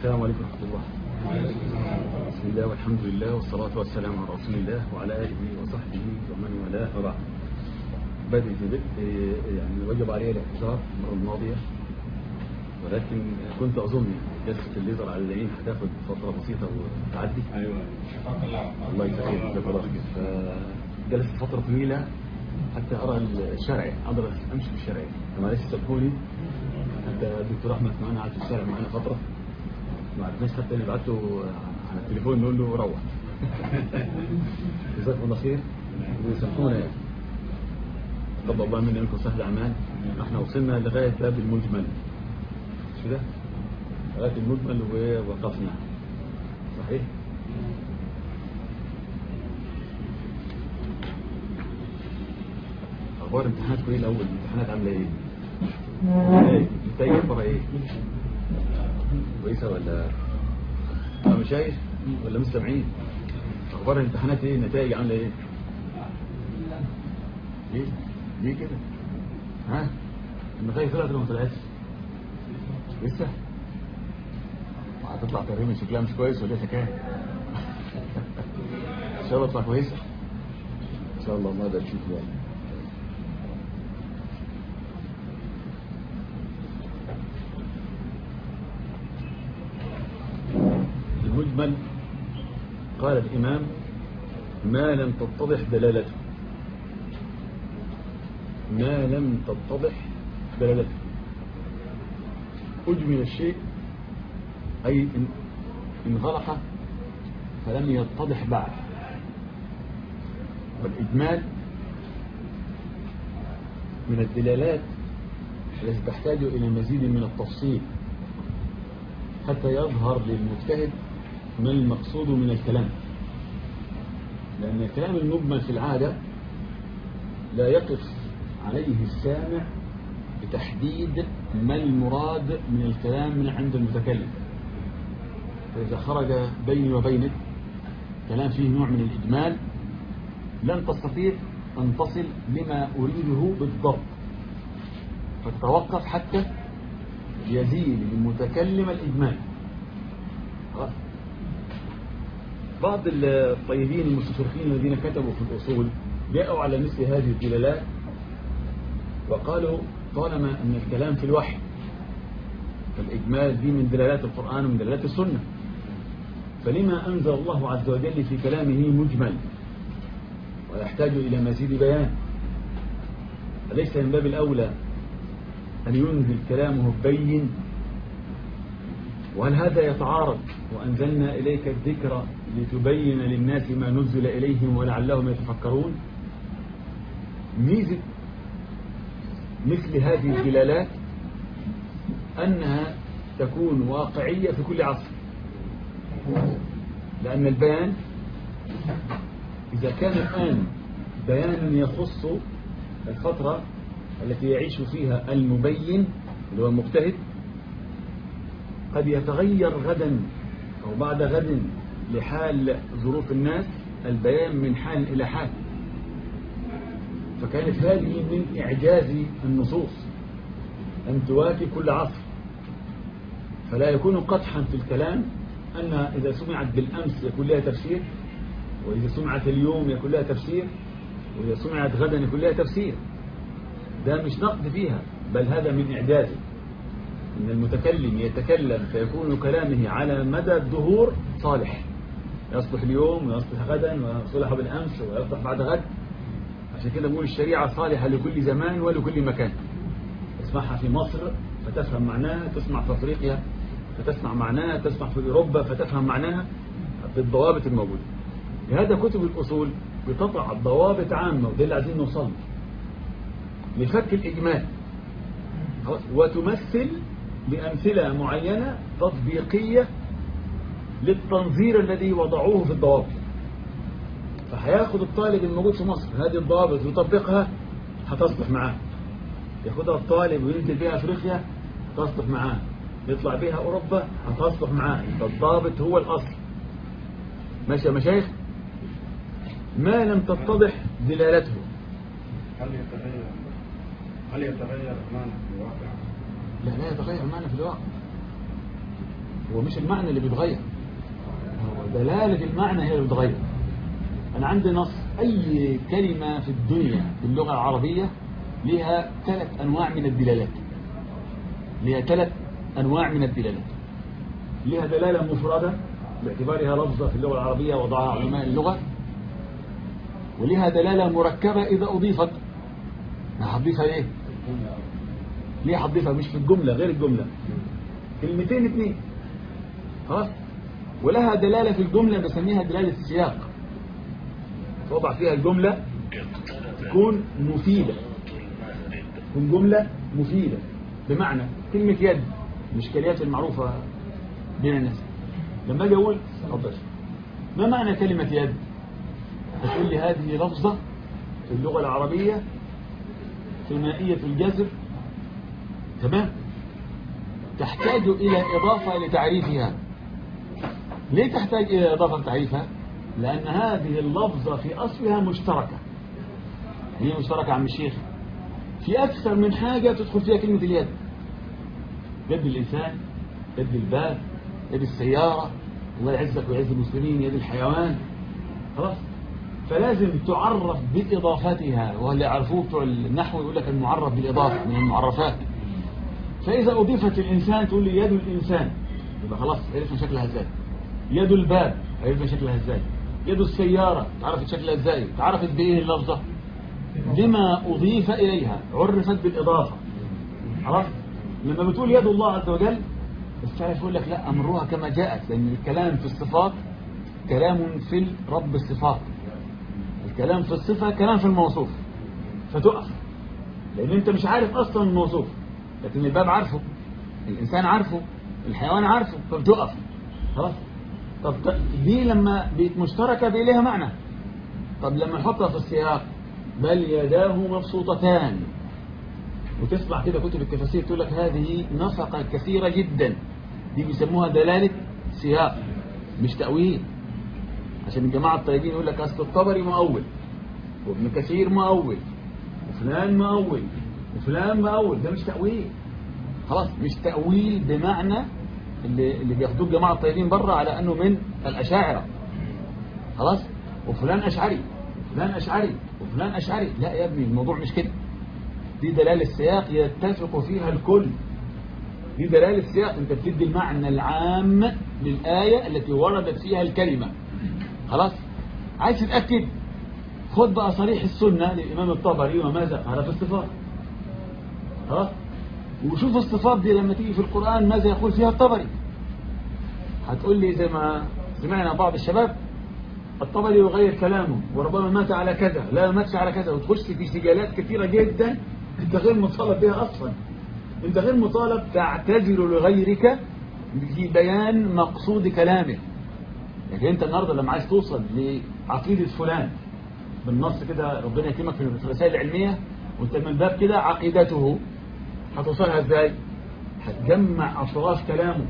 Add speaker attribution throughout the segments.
Speaker 1: السلام عليكم ورحمة الله بسم الله والحمد لله والصلاة والسلام على رسول الله وعلى آله وصحبه ومن والاه وبعد بدء في بدء يعني وجب علي الاعتذار المرة الماضية ولكن كنت أظن يعني جلسة الليزر على العين هتاخد فترة بسيطة وتعدي
Speaker 2: ايوه
Speaker 1: الله يسعدك جزاك الله خير فجلست فترة طويلة حتى أرى الشارع أقدر أمشي في الشارع معلش سامحوني حتى الدكتور أحمد معانا قعد في الشارع معانا فترة ما عرفناش حتى نبعت له على التليفون نقول له روح جزاكم الله خير ويسامحونا يعني تقبل الله منا منكم سهل الأعمال احنا وصلنا لغاية باب المجمل مش كده؟ لغاية المجمل ووقفنا صحيح؟ اخبار امتحاناتكم ايه الاول الامتحانات عامله ايه ايه النتائج اخبارها ايه كويسه ولا أنا مش شايف ولا مستمعين اخبار الامتحانات ايه النتائج عامله ايه ليه ليه كده ها النتائج طلعت ولا ما طلعتش لسه هتطلع تقريبا شكلها مش كويس ولا ايه الحكايه ان شاء الله تطلع كويسه ان شاء الله ما ده نشوف يعني المجمل قال الإمام ما لم تتضح دلالته ما لم تتضح دلالته أجمل الشيء أي إن, إن غلق فلم يتضح بعد والإجمال من الدلالات التي تحتاج إلى مزيد من التفصيل حتى يظهر للمجتهد ما المقصود من الكلام لأن الكلام المجمل في العادة لا يقف عليه السامع بتحديد ما المراد من الكلام من عند المتكلم فإذا خرج بيني وبينك كلام فيه نوع من الإجمال لن تستطيع أن تصل لما أريده بالضبط فتتوقف حتى يزيل المتكلم الإجمال بعض الطيبين المستشرقين الذين كتبوا في الأصول جاءوا على مثل هذه الدلالات وقالوا طالما أن الكلام في الوحي فالإجمال دي من دلالات القرآن ومن دلالات السنة فلما أنزل الله عز وجل في كلامه مجمل ويحتاج إلى مزيد بيان أليس من باب الأولى أن ينزل كلامه بين وهل هذا يتعارض وأنزلنا إليك الذكر لتبين للناس ما نزل إليهم ولعلهم يتفكرون ميزة مثل هذه الدلالات أنها تكون واقعية في كل عصر لأن البيان إذا كان الآن بيانا يخص الفترة التي يعيش فيها المبين اللي هو المجتهد قد يتغير غدا أو بعد غد لحال ظروف الناس البيان من حال إلى حال فكانت هذه من إعجاز النصوص أن تواكب كل عصر فلا يكون قدحا في الكلام أنها إذا سمعت بالأمس يكون لها تفسير وإذا سمعت اليوم يكون لها تفسير وإذا سمعت غدا يكون لها تفسير ده مش نقد فيها بل هذا من إعجازه إن المتكلم يتكلم فيكون كلامه على مدى الدهور صالح يصلح اليوم ويصلح غدا ويصلح بالأمس ويصلح بعد غد عشان كده بقول الشريعة صالحة لكل زمان ولكل مكان تسمعها في مصر فتفهم معناها تسمع في أفريقيا فتسمع معناها تسمع في أوروبا فتفهم معناها بالضوابط الموجودة لهذا كتب الأصول بتضع ضوابط عامة وده اللي عايزين نوصل لفك الإجمال وتمثل بأمثلة معينة تطبيقية للتنظير الذي وضعوه في الضوابط فهياخد الطالب الموجود في مصر هذه الضوابط ويطبقها هتصلح معاه ياخدها الطالب وينزل بها أفريقيا هتصلح معاه يطلع بها أوروبا هتصلح معاه فالضابط هو الأصل ماشي يا مشايخ ما لم تتضح دلالته
Speaker 2: هل يتغير هل يتغير معنى في الواقع؟
Speaker 1: لا لا يتغير معنى في الواقع هو مش المعنى اللي بيتغير هو دلالة المعنى هي اللي بتغير أنا عندي نص أي كلمة في الدنيا في اللغة العربية لها ثلاث أنواع من الدلالات لها ثلاث أنواع من الدلالات لها دلالة مفردة باعتبارها لفظة في اللغة العربية وضعها علماء اللغة ولها دلالة مركبة إذا أضيفت هتضيفها إيه؟ ليه هتضيفها مش في الجملة غير الجملة كلمتين اتنين خلاص ولها دلالة في الجملة بسميها دلالة السياق توضع فيها الجملة تكون مفيدة تكون جملة مفيدة بمعنى كلمة يد مش كلمات المعروفة بين الناس لما اجي اقول اتفضل ما معنى كلمة يد تقول لي هذه لفظة في اللغة العربية ثنائية الجذر تمام تحتاج إلى إضافة لتعريفها ليه تحتاج إلى إضافة لتعريفها لأن هذه اللفظة في أصلها مشتركة هي مشتركة عم الشيخ في أكثر من حاجة تدخل فيها كلمة اليد يد الإنسان يد الباب يد السيارة الله يعزك ويعز المسلمين يد الحيوان خلاص فلازم تعرف بإضافتها واللي يعرفوه بتوع النحو يقول لك المعرف بالإضافة من المعرفات فإذا أضيفت الإنسان تقول لي يد الإنسان يبقى خلاص عرفنا شكلها ازاي يد الباب عرفنا شكلها ازاي يد السيارة تعرفت شكلها ازاي تعرفت بإيه اللفظة بما أضيف إليها عرفت بالإضافة خلاص لما بتقول يد الله عز وجل السعي يقول لك لا أمروها كما جاءت لأن الكلام في الصفات كلام في رب الصفات الكلام في الصفة كلام في الموصوف فتقف لأن أنت مش عارف أصلا الموصوف لكن الباب عارفه الإنسان عارفه الحيوان عارفه فبتقف خلاص طب دي لما بقت مشتركة بقى لها معنى طب لما نحطها في السياق بل يداه مبسوطتان وتسمع كده كتب التفاسير تقول لك هذه نفقة كثيرة جدا دي بيسموها دلالة سياق مش تأويل عشان الجماعة الطيبين يقول لك أصل الطبري مؤول وابن كثير مؤول وفلان مؤول وفلان مؤول ده مش تأويل خلاص مش تأويل بمعنى اللي, اللي بياخدوه الجماعة الطيبين بره على أنه من الأشاعرة خلاص وفلان أشعري وفلان أشعري وفلان أشعري لا يا ابني الموضوع مش كده دي دلالة السياق يتفق فيها الكل دي دلالة السياق انت بتدي المعنى العام للآية التي وردت فيها الكلمة خلاص عايز تتأكد خد بقى صريح السنة للإمام الطبري وماذا قال في الصفات خلاص وشوف الصفات دي لما تيجي في القرآن ماذا يقول فيها الطبري هتقول لي زي ما سمعنا بعض الشباب الطبري يغير كلامه وربما مات على كذا لا ماتش على كذا وتخش في سجالات كثيرة جدا انت غير مطالب بها اصلا انت غير مطالب تعتذر لغيرك في بيان مقصود كلامه لكن انت النهارده لما عايز توصل لعقيدة فلان بالنص كده ربنا يكرمك في الرسائل العلمية وانت من باب كده عقيدته هتوصلها ازاي هتجمع اطراف كلامه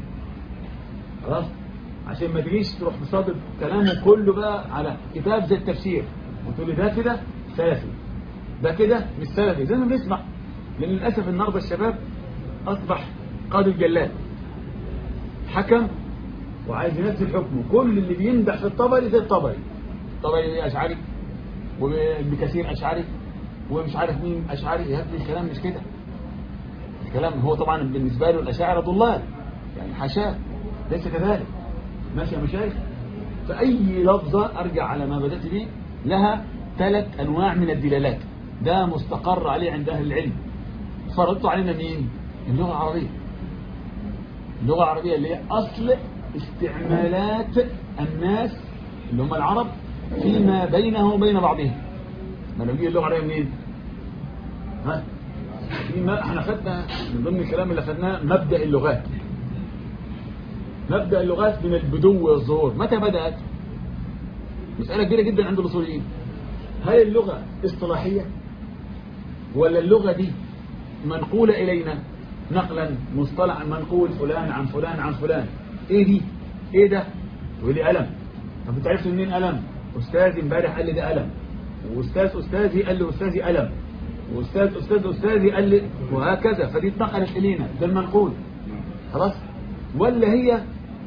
Speaker 1: خلاص عشان ما تجيش تروح تصادق كلامه كله بقى على كتاب زي التفسير وتقول لي ده كده سلفي ده كده مش سلفي زي ما بنسمع لان للاسف النهارده الشباب اصبح قاضي الجلاد حكم وعايز ينفذ حكمه كل اللي بيمدح في الطبري زي الطبري الطبري اشعري وابن كثير اشعري ومش عارف مين اشعري يا ابني الكلام مش كده الكلام هو طبعا بالنسبه له الاشاعره ضلال يعني حاشاه ليس كذلك ماشي يا مشايخ فأي لفظة أرجع على ما بدأت به لها ثلاث أنواع من الدلالات ده مستقر عليه عند أهل العلم فرضت علينا مين اللغة العربية اللغة العربية اللي هي أصل استعمالات الناس اللي هم العرب فيما بينهم وبين بعضهم ما نجي اللغة العربية منين ها فيما احنا خدنا من ضمن الكلام اللي خدناه مبدأ اللغات مبدأ اللغات من البدو والظهور متى بدأت مسألة كبيرة جدا عند الأصوليين هل اللغة اصطلاحية ولا اللغة دي منقولة إلينا نقلا مصطلعا منقول فلان عن فلان عن فلان ايه دي ايه ده يقول لي ألم طب انت عرفت منين ألم أستاذي امبارح قال لي ده ألم وأستاذ أستاذي قال لي أستاذي ألم وأستاذ أستاذ أستاذي قال لي وهكذا فدي اتنقلت إلينا ده المنقول خلاص ولا هي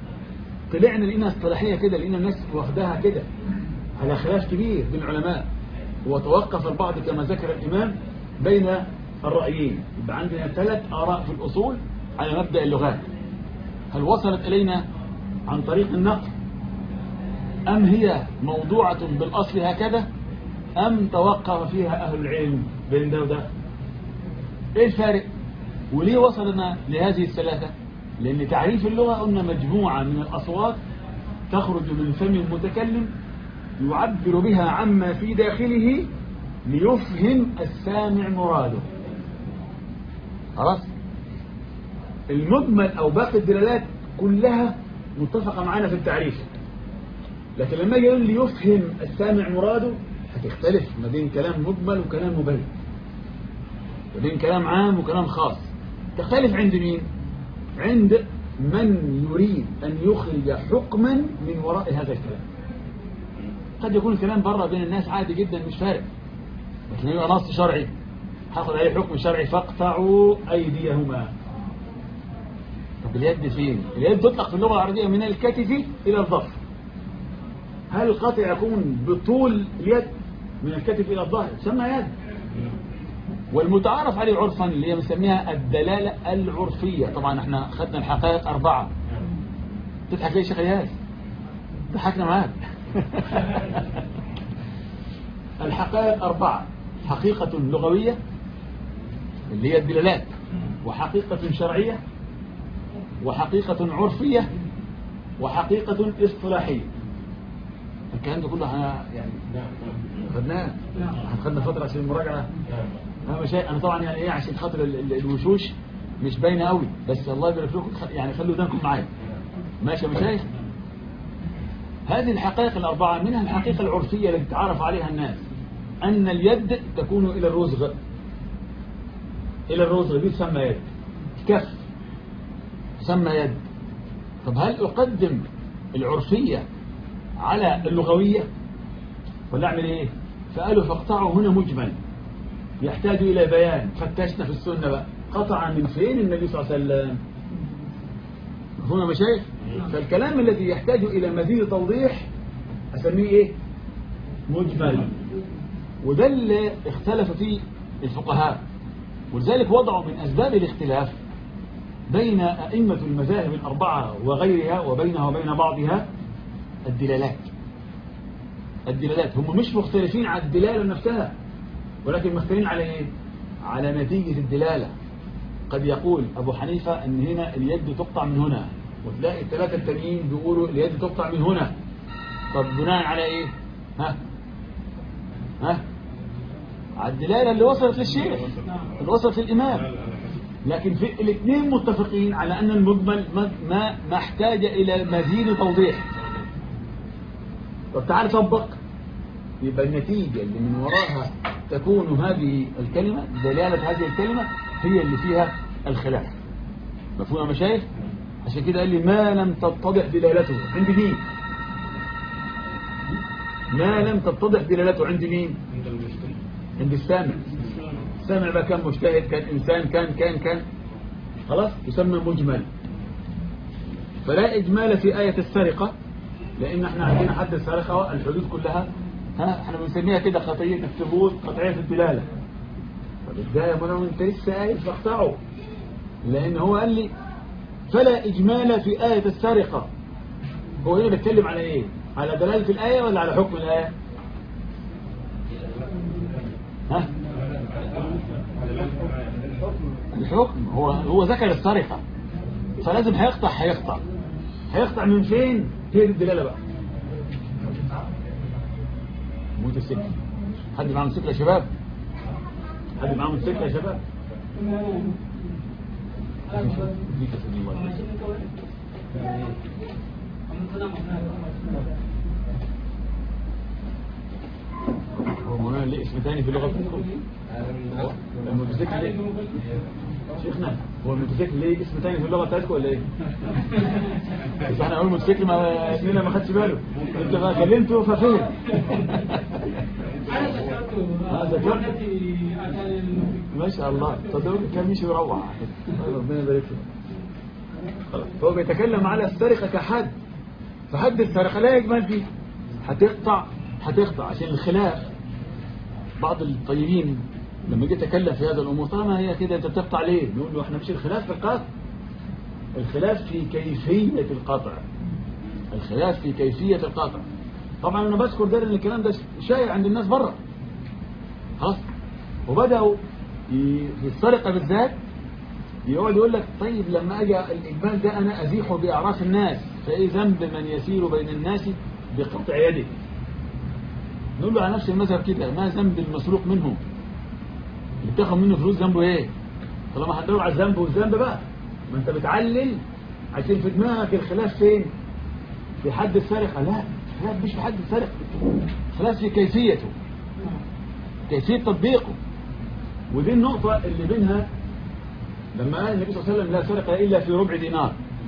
Speaker 1: طلعنا لقينا اصطلاحية كده لقينا الناس واخداها كده على خلاف كبير بين العلماء وتوقف البعض كما ذكر الإمام بين الرأيين يبقى عندنا ثلاث آراء في الأصول على مبدأ اللغات هل وصلت إلينا عن طريق النقل أم هي موضوعة بالأصل هكذا أم توقف فيها أهل العلم بين ده وده إيه الفارق وليه وصلنا لهذه الثلاثة لأن تعريف اللغة قلنا مجموعة من الأصوات تخرج من فم المتكلم يعبر بها عما في داخله ليفهم السامع مراده خلاص المجمل أو باقي الدلالات كلها متفقة معانا في التعريف لكن لما يجي يقول لي يفهم السامع مراده هتختلف ما بين كلام مجمل وكلام مبين ما بين كلام عام وكلام خاص تختلف عند مين عند من يريد أن يخرج حكما من وراء هذا الكلام قد يكون الكلام بره بين الناس عادي جدا مش فارق لكن يبقى نص شرعي هاخد عليه حكم شرعي فاقطعوا أيديهما طب اليد فين اليد تطلق في اللغة العربية من الكتف إلى الظهر هل القطع يكون بطول اليد من الكتف إلى الظهر تسمى يد والمتعارف عليه عرفا اللي هي بنسميها الدلالة العرفية طبعا احنا خدنا الحقائق أربعة تضحك ليه يا شيخ اياس ضحكنا معاك الحقائق أربعة حقيقة لغوية اللي هي الدلالات وحقيقة شرعية وحقيقة عرفية وحقيقة اصطلاحية الكلام ده كله احنا يعني خدناه خدنا فترة عشان المراجعة انا مش انا طبعا يعني ايه عشان خاطر ال- ال- الوشوش مش باينه قوي بس الله يبارك لكم خ- يعني خلوا ودانكم معايا ماشي يا مشايخ هذه الحقائق الأربعة منها الحقيقة العرفية التي تعرف عليها الناس أن اليد تكون إلى الرزغ إلى الرزغ دي تسمى يد كف تسمى يد طب هل أقدم العرفية على اللغوية ولا أعمل إيه فقالوا فاقطعوا هنا مجمل يحتاج إلى بيان فتشنا في السنة بقى قطع من فين النبي صلى الله عليه وسلم مفهوم يا مشايخ فالكلام الذي يحتاج إلى مزيد توضيح أسميه إيه مجمل وده اللي اختلف فيه الفقهاء ولذلك وضعوا من أسباب الاختلاف بين أئمة المذاهب الأربعة وغيرها وبينها وبين بعضها الدلالات الدلالات هم مش مختلفين على الدلالة نفسها ولكن مختلفين على ايه على نتيجة الدلالة قد يقول أبو حنيفة أن هنا اليد تقطع من هنا وتلاقي الثلاثة التانيين بيقولوا اليد تقطع من هنا طب بناء على ايه ها ها على الدلالة اللي وصلت للشيخ اللي وصلت للإمام لكن في الاثنين متفقين على أن المجمل ما ما ما احتاج إلى مزيد توضيح طب تعال طبق يبقى النتيجة اللي من وراها تكون هذه الكلمة دلالة هذه الكلمة هي اللي فيها الخلاف مفهوم يا مشايخ عشان كده قال لي ما لم تتضح دلالته عند مين ما لم تتضح دلالته عند مين
Speaker 2: عند المشتري
Speaker 1: عند السامع السامع بقى كان مجتهد كان إنسان كان كان كان خلاص يسمى مجمل فلا إجمال في آية السرقة لأن احنا عندنا حد السرقة الحدود كلها ها احنا بنسميها كده خطية الثبوت قطعية الدلالة طب ازاي يا منى وانت لسه قايل فاقطعه لأن هو قال لي فلا إجمال في آية السرقة هو هنا بيتكلم على إيه؟ على دلالة الآية ولا على حكم الآية؟ ها؟ الحكم هو هو ذكر السرقة فلازم هيقطع هيقطع هيقطع من فين؟ هي دي الدلالة بقى موتوسيكل حد معاه موتوسيكل يا شباب؟ حد معاه موتوسيكل يا شباب؟ دي كسر الله هو مولانا ليه اسم تاني في اللغة بتاعتكم؟ الموتوسيكل ليه؟ شيخنا هو الموتوسيكل ليه اسم تاني في اللغة بتاعتكم ولا ايه؟ بس احنا اول موتوسيكل ما اتنين ما خدش باله انت بقى كلمته ففهم
Speaker 3: أنا ذكرت
Speaker 1: آه، ذكرت. ما شاء الله صدقوا كان مش يروح ربنا يبارك له خلاص. هو بيتكلم على السرقة كحد فحد السرقة لا يجمل فيه هتقطع هتقطع عشان الخلاف بعض الطيبين لما جيت اتكلم في هذا الامور طالما هي كده انت بتقطع ليه نقول له احنا مش الخلاف في القطع الخلاف في كيفية القطع الخلاف في كيفية القطع طبعا انا بذكر ده لان الكلام ده شائع عند الناس بره خلاص وبدأوا ي- في السرقة بالذات يقعد يقول لك طيب لما اجي الاجمال ده انا ازيحه باعراف الناس فايه ذنب من يسير بين الناس بقطع يده نقول له على نفس المذهب كده ما ذنب المسروق منه اللي بتاخد منه فلوس ذنبه ايه طالما هتدور على الذنب والذنب بقى ما انت بتعلل عشان في دماغك الخلاف فين في حد السرقه لا الخلاف مش في حد السرقه الخلاف في كيفيته كيفيه تطبيقه ودي النقطه اللي بينها لما قال النبي صلى الله عليه وسلم لا سرقه الا في ربع دينار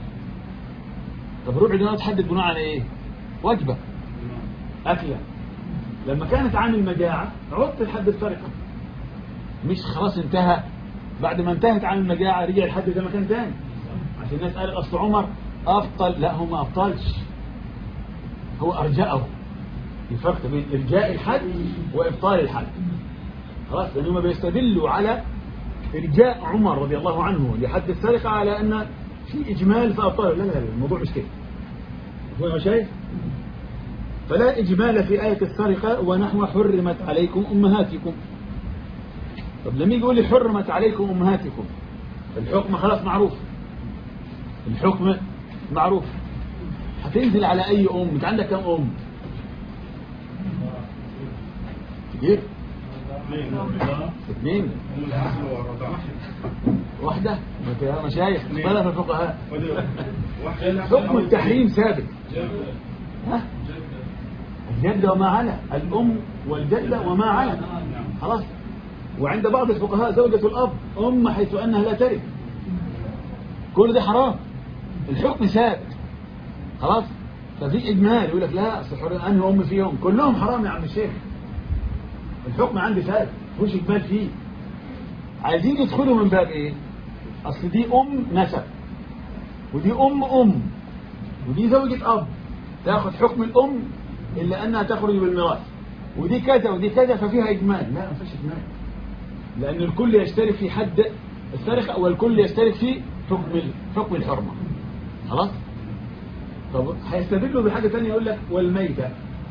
Speaker 1: طب ربع دينار تحدد بناء على ايه وجبه اكله لما كانت عامل مجاعه عدت لحد السرقه مش خلاص انتهى بعد ما انتهت عن المجاعة رجع لحد ده مكان تاني عشان الناس قال أصل عمر أبطل لا هو ما أبطلش هو أرجأه في فرق بين إرجاء الحد وإبطال الحد خلاص لأنهم بيستدلوا على إرجاء عمر رضي الله عنه لحد السرقة على أن في إجمال فأبطاله لا لا لا الموضوع مش كده هو ما شايف فلا إجمال في آية السرقة ونحو حرمت عليكم أمهاتكم طب لما يجي يقول لي حرمت عليكم أمهاتكم الحكم خلاص معروف الحكم معروف هتنزل على أي أم أنت عندك كم أم كتير اثنين
Speaker 2: هم الأصل والرضاعة
Speaker 1: واحدة ما مشايخ اختلف الفقهاء
Speaker 2: واحدة
Speaker 1: حكم التحريم ثابت ها الجدة وما على الأم والجدة وما على خلاص وعند بعض الفقهاء زوجة الأب أم حيث أنها لا ترث كل ده حرام الحكم ثابت خلاص ففي إجمال يقول لك لا أصل حرام أنهي أم فيهم كلهم حرام يا عم الشيخ الحكم عندي ثابت مفيش إجمال فيه عايزين يدخلوا من باب إيه أصل دي أم نسب ودي أم أم ودي زوجة أب تاخذ حكم الأم إلا أنها تخرج بالميراث ودي كذا ودي كذا ففيها إجمال لا ما فيش إجمال لأن الكل يشترك في حد السرقة والكل يشترك في حكم ال- حكم الحرمة خلاص طب هيستدلوا بحاجة تانية يقول لك والميتة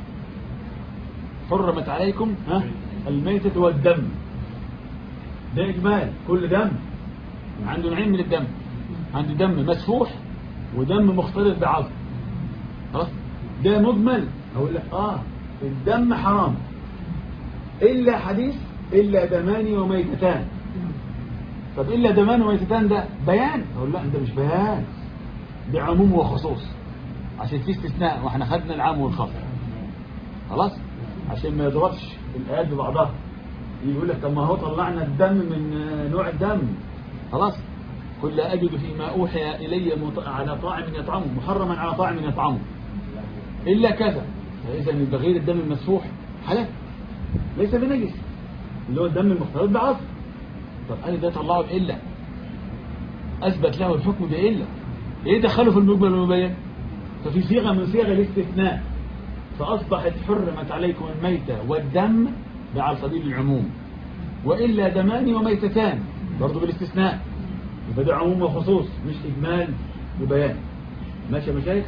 Speaker 1: حرمت عليكم ها الميتة والدم ده إجمال كل دم عنده نوعين من الدم عنده دم مسفوح ودم مختلط بعظم خلاص ده مجمل اقول لك اه الدم حرام الا حديث الا دمان وميتتان طب الا دمان وميتتان ده بيان اقول لا ده مش بيان ده عموم وخصوص عشان في استثناء واحنا خدنا العام والخاص خلاص عشان ما يضربش الايات ببعضها يقول لك طب ما هو طلعنا الدم من آه، نوع الدم خلاص قل لا أجد فيما أوحي إلي مط- على طاعم يطعمه محرما على طاعم يطعمه إلا كذا فإذا من بغير الدم المسفوح حلال ليس بنجس اللي هو الدم المختلط بعظم طب أنا ده طلعه بإلا أثبت له الحكم بإلا إيه دخله في المجمل والمبين ففي صيغة من صيغ الاستثناء فأصبحت حرمت عليكم الميتة والدم ده على سبيل العموم وإلا دمان وميتتان برضو بالاستثناء يبقى ده عموم وخصوص مش إجمال وبيان ماشي يا مشايخ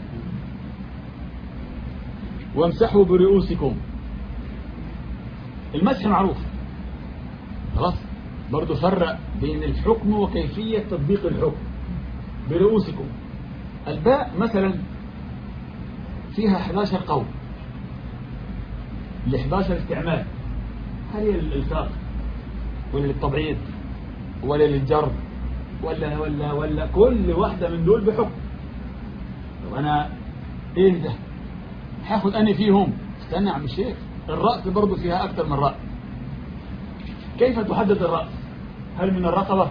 Speaker 1: وامسحوا برؤوسكم المسح معروف خلاص برضو فرق بين الحكم وكيفية تطبيق الحكم برؤوسكم الباء مثلا فيها 11 قول ل 11 استعمال هل هي للإلصاق ولا للتبعيض ولا للجر ولا ولا ولا كل واحدة من دول بحكم طب أنا إيه ده هاخد أني فيهم استنى يا عم الشيخ الرأس برضو فيها أكثر من رأس كيف تحدد الرأس هل من الرقبة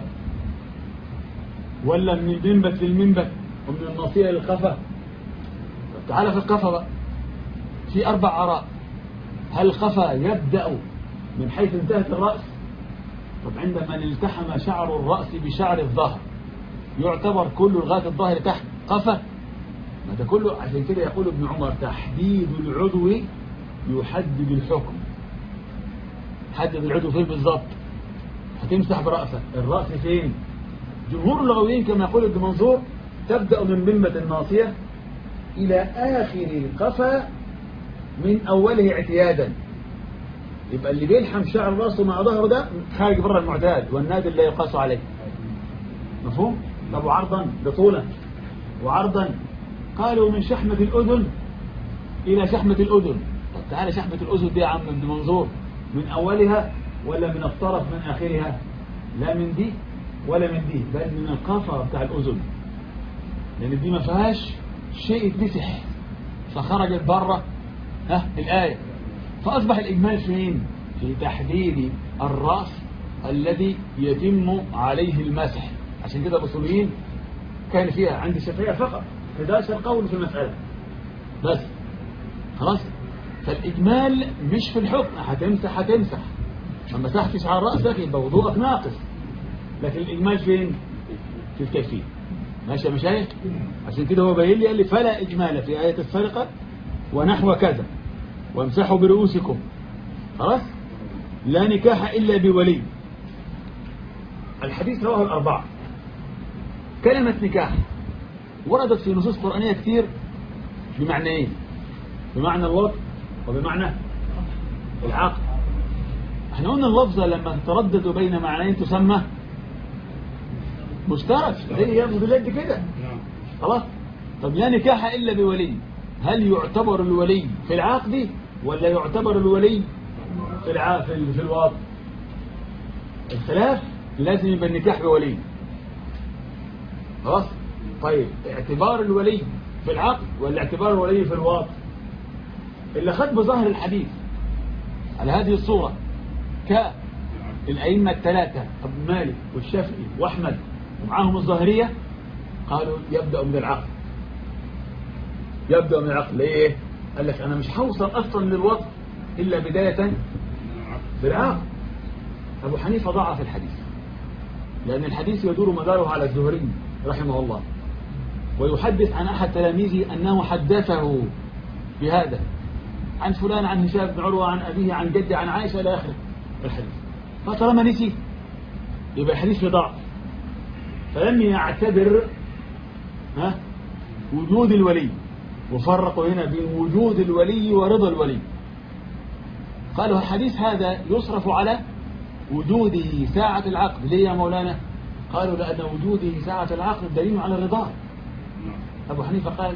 Speaker 1: ولا من المنبت للمنبت ومن الناصية للقفا طب تعالى في القفا بقى في أربع آراء هل القفا يبدأ من حيث انتهت الرأس طب عندما التحم شعر الرأس بشعر الظهر يعتبر كل لغاية الظهر تحت قفا ما ده كله عشان كده يقول ابن عمر تحديد العضو يحدد الحكم حدد العضو فين بالظبط هتمسح برأسك الرأس فين جمهور اللغويين كما يقول ابن منظور تبدأ من بمة الناصية إلى آخر القفا من أوله اعتيادا يبقى اللي بيلحم شعر راسه مع ظهره ده خارج بره المعتاد والنادل لا يقاس عليه مفهوم؟ طب وعرضا بطولا وعرضا قالوا من شحمة الأذن إلى شحمة الأذن طب تعالى شحمة الأذن دي يا عم ابن منظور من أولها ولا من الطرف من آخرها لا من دي ولا من دي بل من القفا بتاع الأذن لأن دي ما فيهاش شيء يتمسح فخرجت بره ها الآية فأصبح الإجمال فين في تحديد الرأس الذي يتم عليه المسح عشان كده الأصوليين كان فيها عند الشافعية فقط 11 قول في المسألة بس خلاص فالإجمال مش في الحكم هتمسح هتمسح ما مسحتش على رأسك يبقى وضوءك ناقص لكن الإجمال فين في الكيفية ماشي يا مشايخ عشان كده هو باين لي قال لي فلا إجمال في آية السرقة ونحو كذا وامسحوا برؤوسكم خلاص لا نكاح إلا بولي الحديث رواه الأربعة كلمة نكاح وردت في نصوص قرآنية كتير بمعنى ايه بمعنى الوطن وبمعنى العقد احنا قلنا اللفظة لما تردد بين معنيين تسمى مشترك زي ياخد اليد كده
Speaker 2: نعم
Speaker 1: خلاص طب لا نكاح إلا بولي هل يعتبر الولي في العقد ولا يعتبر الولي في الع... في, ال... في الوضع الخلاف لازم يبقى النكاح بولي خلاص طيب اعتبار الولي في العقد ولا اعتبار الولي في الوضع اللي خد بظاهر الحديث على هذه الصورة كالأئمة الثلاثة أبو مالك والشافعي وأحمد ومعاهم الظاهرية قالوا يبدأ من العقد يبدأ من العقد ليه قال لك أنا مش هوصل أصلا للوضع إلا بداية بالعقد أبو حنيفة ضعف الحديث لأن الحديث يدور مداره على الزهري رحمه الله ويحدث عن أحد تلاميذه أنه حدثه بهذا عن فلان عن هشام بن عروة عن أبيه عن جده عن عائشة إلى آخره الحديث فطالما نسي يبقى الحديث في ضعف فلم يعتبر ها وجود الولي وفرقوا هنا بين وجود الولي ورضا الولي قالوا الحديث هذا يصرف على وجوده ساعة العقد ليه يا مولانا قالوا لأن وجوده ساعة العقد دليل على الرضا أبو حنيفة قال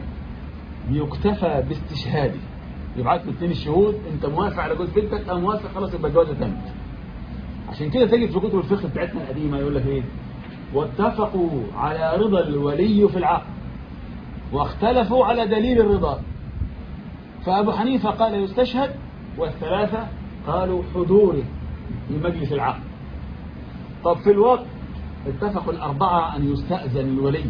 Speaker 1: يكتفى باستشهاده يبعث له اثنين الشهود انت موافق على جوز بنتك او موافق خلاص يبقى الجوازه تمت عشان كده تجد في كتب الفقه بتاعتنا القديمه يقول لك ايه واتفقوا على رضا الولي في العقد واختلفوا على دليل الرضا فأبو حنيفة قال يستشهد والثلاثة قالوا حضوره في مجلس العقد طب في الوقت اتفقوا الأربعة أن يستأذن الولي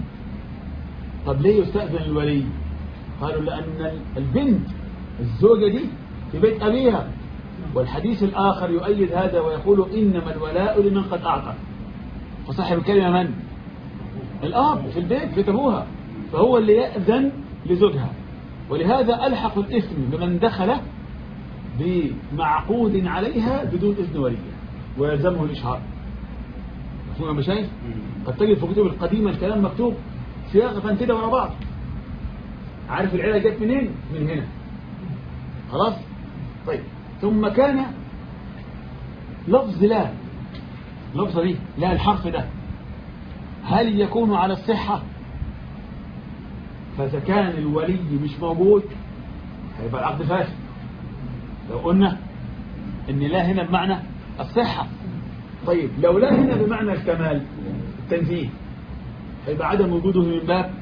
Speaker 1: طب ليه يستأذن الولي قالوا لأن البنت الزوجة دي في بيت أبيها والحديث الآخر يؤيد هذا ويقول إنما الولاء لمن قد أعطى فصاحب الكلمة من؟ الأب في البيت في أبوها فهو اللي يأذن لزوجها ولهذا ألحق الإثم بمن دخل بمعقود عليها بدون إذن وليه ويلزمه الإشهار مفهوم يا مشايخ؟ قد تجد في الكتب القديمة الكلام مكتوب صياغة كده ورا بعض عارف العيلة جت منين؟ من هنا خلاص؟ طيب ثم كان لفظ لا لفظة دي لا الحرف ده هل يكون على الصحة فإذا كان الولي مش موجود هيبقى العقد فاسد لو قلنا ان لا هنا بمعنى الصحة طيب لو لا هنا بمعنى الكمال التنزيه هيبقى عدم وجوده من باب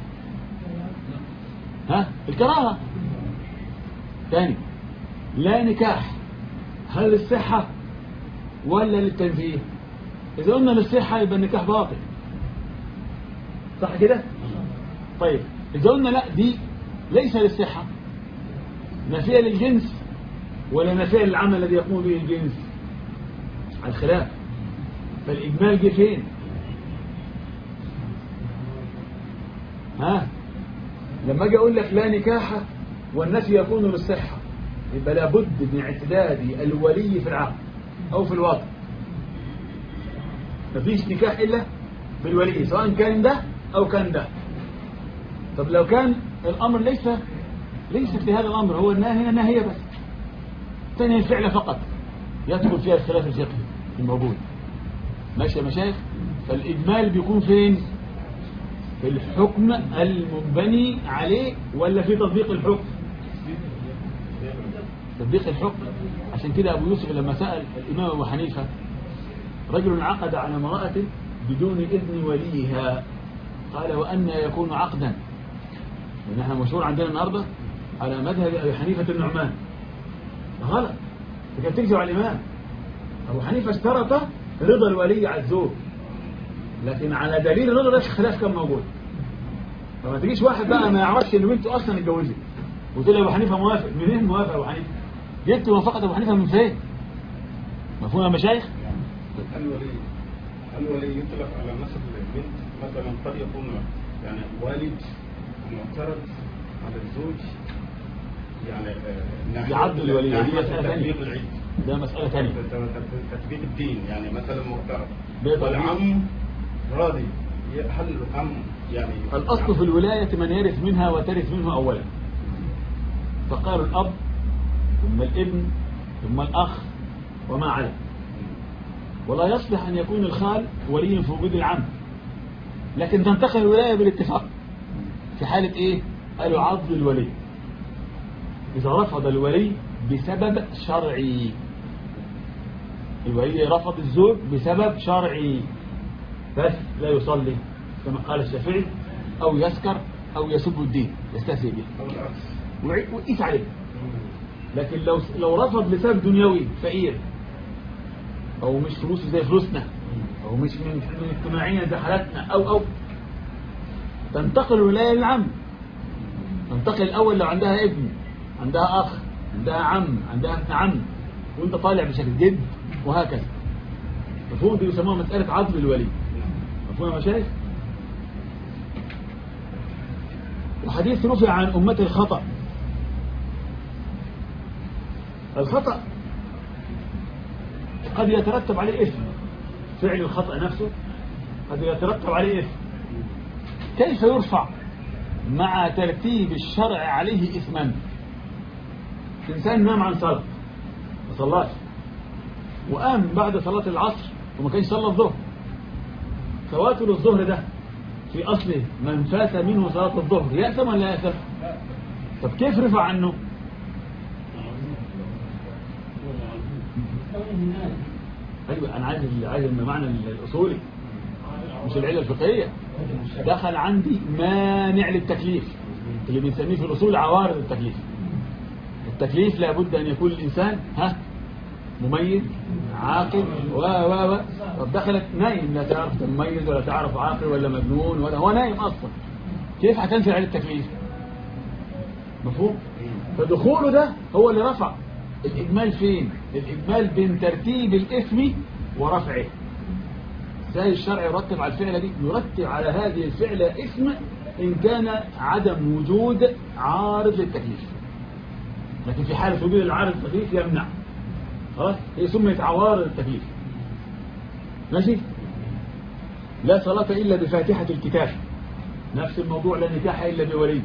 Speaker 1: ها الكراهة ثاني لا نكاح هل للصحة ولا للتنزيه إذا قلنا للصحة يبقى النكاح باطل صح كده طيب إذا قلنا لا دي ليس للصحة نافية للجنس ولا نافية للعمل الذي يقوم به الجنس على الخلاف فالإجمال جه فين ها لما اجي اقول لك لا نكاح والنفي يكون للصحة يبقى لابد من اعتداد الولي في العقد او في الوضع مفيش نكاح الا بالولي سواء كان ده او كان ده طب لو كان الامر ليس ليس في هذا الامر هو النهي هنا نهي بس تنهي الفعل فقط يدخل فيها الخلاف الفقهي الموجود ماشي يا مشايخ فالاجمال بيكون فين في الحكم المنبني عليه ولا في تطبيق الحكم تطبيق الحكم عشان كده أبو يوسف لما سأل الإمام أبو حنيفة رجل عقد على امرأة بدون إذن وليها قال وأن يكون عقدا لأن احنا مشهور عندنا النهاردة على مذهب أبي حنيفة النعمان غلط فكانت تكذب على الإمام أبو حنيفة اشترط رضا الولي على الزوج لكن على دليل الرضا ده خلاف كان موجود فما تجيش واحد بقى ما يعرفش ان بنته اصلا اتجوزت وتقول له ابو حنيفه موافق منين موافق ابو حنيفه جبت موافقه ابو حنيفه من فين مفهوم يا مشايخ
Speaker 2: الولي الولي يطلق على نسب البنت مثلا قد يكون يعني والد معترض على الزوج يعني آه، ناحية-
Speaker 1: يعد الولي، دي
Speaker 2: ناحية
Speaker 1: مسألة ثانية.
Speaker 2: تطبيق العيد
Speaker 1: ده مساله ثانيه
Speaker 2: تطبيق الدين يعني مثلا معترض
Speaker 1: بيطبيق.
Speaker 2: والعم راضي هل العم يعني
Speaker 1: الاصل في الولايه من يرث منها وترث منه اولا فقالوا الاب ثم الابن ثم الاخ وما على ولا يصلح ان يكون الخال ولي في وجود العم لكن تنتقل الولايه بالاتفاق في حاله ايه قالوا عضل الولي اذا رفض الولي بسبب شرعي الولي رفض الزوج بسبب شرعي بس لا يصلي كما قال الشافعي أو يسكر أو يسب الدين يستهزئ به
Speaker 2: أو العكس
Speaker 1: ويعي- ويقيس عليه لكن لو لو رفض لسبب دنيوي فقير أو مش فلوسه زي فلوسنا أو مش من من اجتماعيا زي حالتنا أو أو تنتقل الولاية للعم تنتقل الأول لو عندها ابن عندها أخ عندها عم عندها ابن عم وأنت طالع بشكل جد وهكذا مفهوم دي بيسموها مسألة عضل الولي مفهوم يا مشايخ وحديث رفع عن أمة الخطأ الخطأ قد يترتب عليه إثم فعل الخطأ نفسه قد يترتب عليه إثم كيف يرفع مع ترتيب الشرع عليه إثما إنسان نام عن صلاة ما صلاش وقام بعد صلاة العصر وما كانش صلى الظهر فواتر الظهر ده في أصله من فات منه صلاة الظهر يأثم ولا يأثم طب كيف رفع عنه أيوة أنا عايز عايز المعنى الأصولي مش العلة الفقهية دخل عندي مانع للتكليف اللي بنسميه في الأصول عوارض التكليف التكليف لابد أن يكون الإنسان ها مميز عاقل و و و طب دخلت نايم لا تعرف تميز ولا تعرف عاقل ولا مجنون ولا هو نايم أصلا كيف هتنفع عليه التكليف مفهوم فدخوله ده هو اللي رفع الإجمال فين الإجمال بين ترتيب الإثم ورفعه ازاي الشرع يرتب على الفعلة دي يرتب على هذه الفعلة إثم إن كان عدم وجود عارض للتكليف لكن في حالة وجود العارض للتكليف يمنع خلاص هي سميت عوارض التكليف ماشي لا صلاة إلا بفاتحة الكتاب نفس الموضوع لا نكاح إلا بولي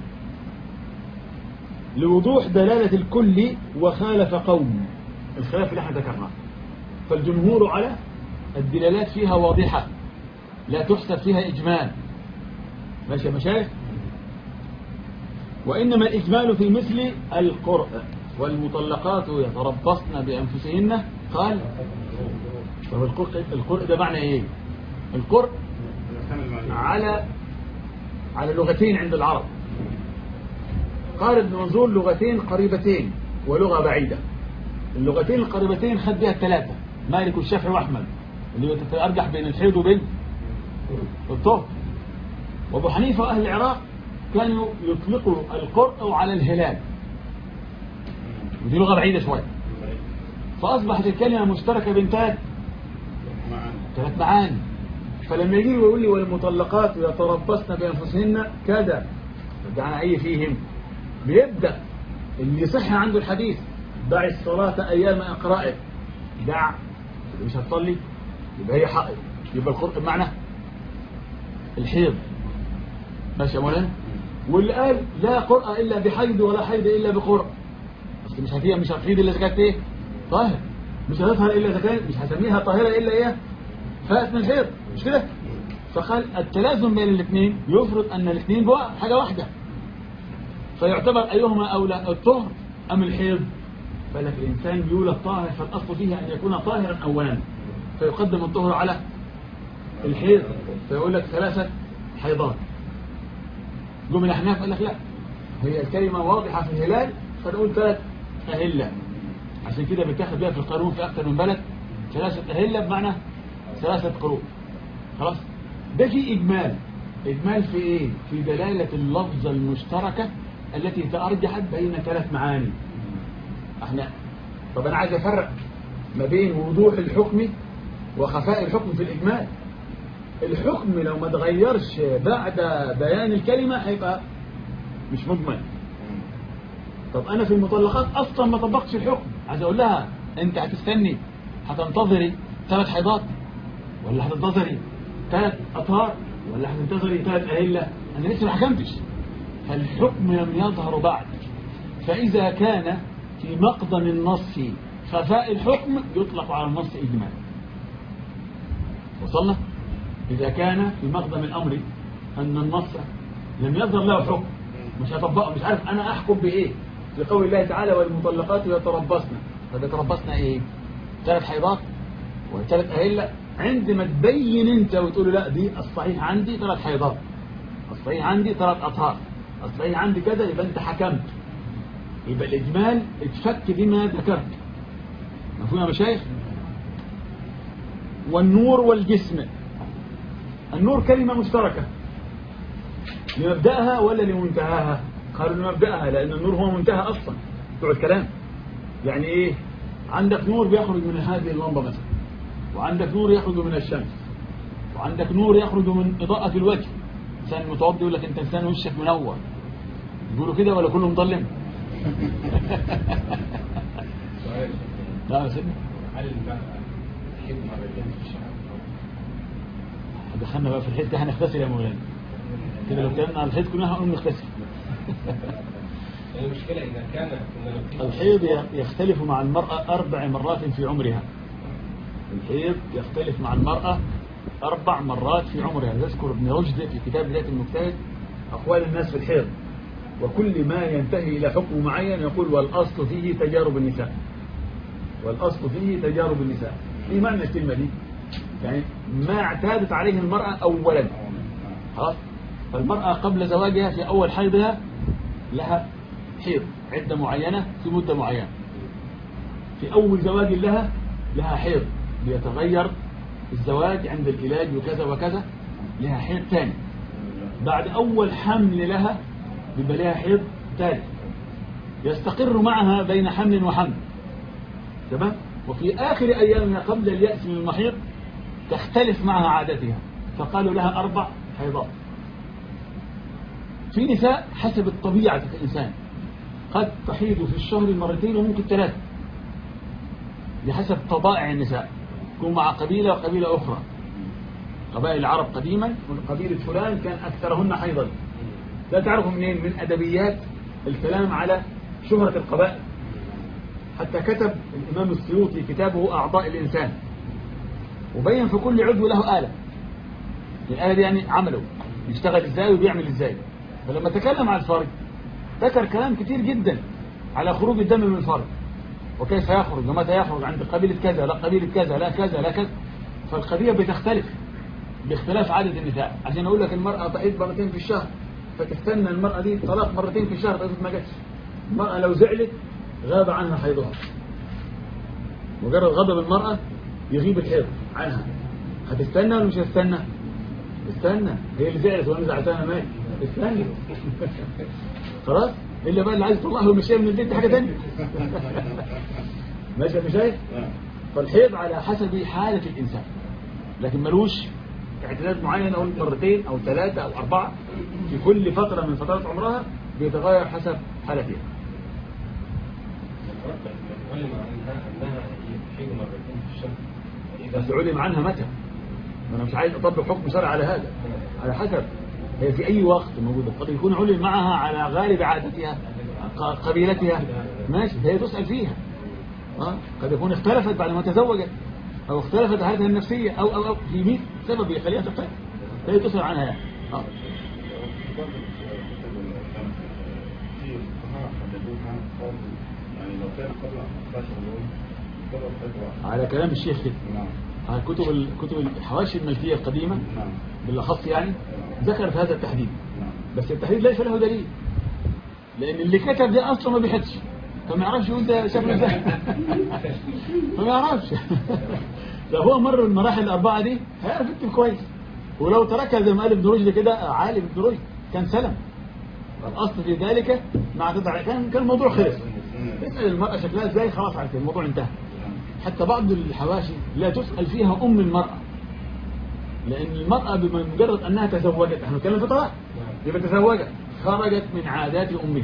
Speaker 1: لوضوح دلالة الكل وخالف قوم الخلاف اللي احنا ذكرناه فالجمهور على الدلالات فيها واضحة لا تحسب فيها إجمال ماشي يا مشايخ وإنما الإجمال في مثل القرء والمطلقات يتربصن بأنفسهن قال طب القرء القرء ده معنى إيه القرء
Speaker 2: الأحكام المالية.
Speaker 1: على على لغتين عند العرب قال ابن منظور لغتين قريبتين ولغة بعيدة اللغتين القريبتين خد بها الثلاثة مالك والشافعي وأحمد اللي تتأرجح بين الحيض وبين الطهر وابو حنيفة وأهل العراق كانوا يطلقوا القرء على الهلال ودي لغة بعيدة شوية فأصبحت الكلمة مشتركة بين ثلاث
Speaker 2: معا.
Speaker 1: ثلاث معاني فلما يجي ويقول لي والمطلقات يتربصن بأنفسهن كذا دعنا أي فيهم بيبدأ اللي يصح عنده الحديث دع الصلاة أيام إقرائه دع اللي مش هتصلي يبقى هي حائض يبقى القرآن معنى الحيض ماشي يا مولانا واللي قال لا قرأ إلا بحيض ولا حيض إلا بقرأ بس مش هتيجي مش هتفيد إلا إذا كانت إيه طاهر مش هتظهر إلا إذا كانت مش هسميها طاهرة إلا إيه فات من الحيض مش كده فقال التلازم بين الاثنين يفرض أن الاثنين بقى حاجة واحدة فيعتبر أيهما أولى الطهر أم الحيض فلك الإنسان يولد طاهر فالأصل فيه أن يكون طاهرا أولا فيقدم الطهر على الحيض فيقول لك ثلاثة حيضات جم الأحناف قال لك لا هي الكلمة واضحة في الهلال فنقول ثلاث أهلة عشان كده بتاخد بيها في القانون في أكثر من بلد ثلاثة أهلة بمعنى ثلاثة قروء خلاص ده في إجمال إجمال في إيه في دلالة اللفظة المشتركة التي تأرجحت بين ثلاث معاني احنا طب أنا عايز أفرق ما بين وضوح الحكم وخفاء الحكم في الإجمال الحكم لو ما تغيرش بعد بيان الكلمة هيبقى مش مجمل طب أنا في المطلقات أصلا ما طبقتش الحكم عايز أقول لها أنت هتستني هتنتظري ثلاث حيضات ولا هتنتظري ثلاث أطهار ولا هتنتظري ثلاث أهلة أنا لسه ما حكمتش فالحكم لم يظهر بعد فإذا كان في مقدم النص خفاء الحكم يطلق على النص إجمال وصلنا إذا كان في مقدم الأمر أن النص لم يظهر له حكم مش هطبقه مش عارف أنا أحكم بإيه في قول الله تعالى والمطلقات يتربصن طب يتربصن إيه ثلاث حيضات وثلاث أهلة عندما تبين أنت وتقول لا دي الصحيح عندي ثلاث حيضات الصحيح عندي ثلاث أطهار الصحيح عندي كذا يبقى أنت حكمت يبقى الإجمال اتفك بما ذكرت مفهوم يا مشايخ والنور والجسم النور كلمة مشتركة لمبدأها ولا لمنتهاها قالوا لمبدأها لأن النور هو منتهى أصلا بتوع الكلام يعني إيه عندك نور بيخرج من هذه اللمبة مثلا وعندك نور يخرج من الشمس وعندك نور يخرج من إضاءة الوجه إنسان متوضي يقول لك أنت إنسان وشك منور يقولوا كده ولا كله مظلم لا يا سيدنا
Speaker 2: هل المرأة تحب مرتين في الشهر؟
Speaker 1: دخلنا بقى في الحيط ده هنغتسل يا مولانا كده لو كان على الحيط كنا هنقوم نغتسل
Speaker 2: المشكلة إذا كان
Speaker 1: الحيض يختلف مع المرأة أربع مرات في عمرها الحيض يختلف مع المرأة أربع مرات في عمرها يذكر ابن رشد في كتاب بداية المجتهد أقوال الناس في الحيض وكل ما ينتهي إلى حكم معين يقول والأصل فيه تجارب النساء والأصل فيه تجارب النساء إيه معنى الكلمة دي يعني ما اعتادت عليه المرأة أولا خلاص فالمرأة قبل زواجها في أول حيضها لها حيض عدة معينة في مدة معينة في أول زواج لها لها حيض بيتغير الزواج عند العلاج وكذا وكذا لها حيض ثاني بعد أول حمل لها بيبقى لها حيض ثالث يستقر معها بين حمل وحمل تمام وفي آخر أيامها قبل اليأس من المحيض تختلف معها عادتها فقالوا لها أربع حيضات في نساء حسب الطبيعة الإنسان قد تحيض في الشهر مرتين وممكن ثلاثة بحسب طبائع النساء تكون مع قبيلة وقبيلة أخرى قبائل العرب قديما قبيلة فلان كان أكثرهن حيضا لا تعرفوا منين من أدبيات الكلام على شهرة القبائل حتى كتب الإمام السيوطي كتابه أعضاء الإنسان وبين في كل عضو له آلة الآلة دي يعني عمله يشتغل إزاي وبيعمل إزاي فلما تكلم عن الفرج ذكر كلام كتير جدا على خروج الدم من الفرج وكيف يخرج ومتى يخرج عند قبيلة كذا لا قبيلة كذا لا كذا لا كذا فالقضية بتختلف باختلاف عدد النساء عشان أقول لك المرأة تحيض مرتين في الشهر فتستنى المرأة دي طلاق مرتين في الشهر تقول ما جاتش المرأة لو زعلت غاب عنها حيضها مجرد غضب المرأة يغيب الحيض عنها هتستنى ولا مش هتستنى استنى هي اللي زعلت وانا زعلتها مالي استنى خلاص الا بقى اللي عايز يطلعها ومشيها من البيت دي حاجه ثانيه ماشي يا شايف فالحيض على حسب حالة الإنسان لكن ملوش اعتداد معين أو مرتين أو ثلاثة أو أربعة في كل فترة من فترات عمرها بيتغير حسب حالتها
Speaker 3: علم عنها أنها تحيض مرتين في الشهر
Speaker 1: بس علم عنها متى ما أنا مش عايز أطبق حكم شرع على هذا على حسب هي في أي وقت موجودة قد يكون علم معها على غالب عادتها ق- قبيلتها ماشي هي تسأل فيها آه، قد يكون اختلفت بعد ما تزوجت أو اختلفت حالتها النفسية أو أو أو في 100 سبب يخليها تختلف هي تسأل عنها يعني. آه.
Speaker 2: برضه في فقهاء حددوها قالوا يعني لو كان قبل 15 يوم يعتبر فتوى
Speaker 1: على كلام الشيخ كده
Speaker 2: نعم
Speaker 1: على كتب ال- كتب الحواشي الملكية القديمة
Speaker 2: نعم
Speaker 1: بالأخص يعني ذكرت هذا التحديد
Speaker 2: نعم
Speaker 1: بس التحديد ليس له دليل لأن اللي كتب ده أصلا ما بيحدش فما يعرفش يقول ده شكله ازاي فما يعرفش لو هو مر المراحل الأربعة دي هيعرف يكتب كويس ولو تركها زي ما قال ابن رشد كده عالم ابن رشد كان سلم الأصل في ذلك مع تدع كان كان الموضوع خلص اسأل المرأة شكلها ازاي خلاص عرفت الموضوع انتهى حتى بعض الحواشي لا تسأل فيها أم المرأة لأن المرأة بمجرد أنها تزوجت احنا نتكلم في طلاق يبقى تزوجت خرجت من عادات أمها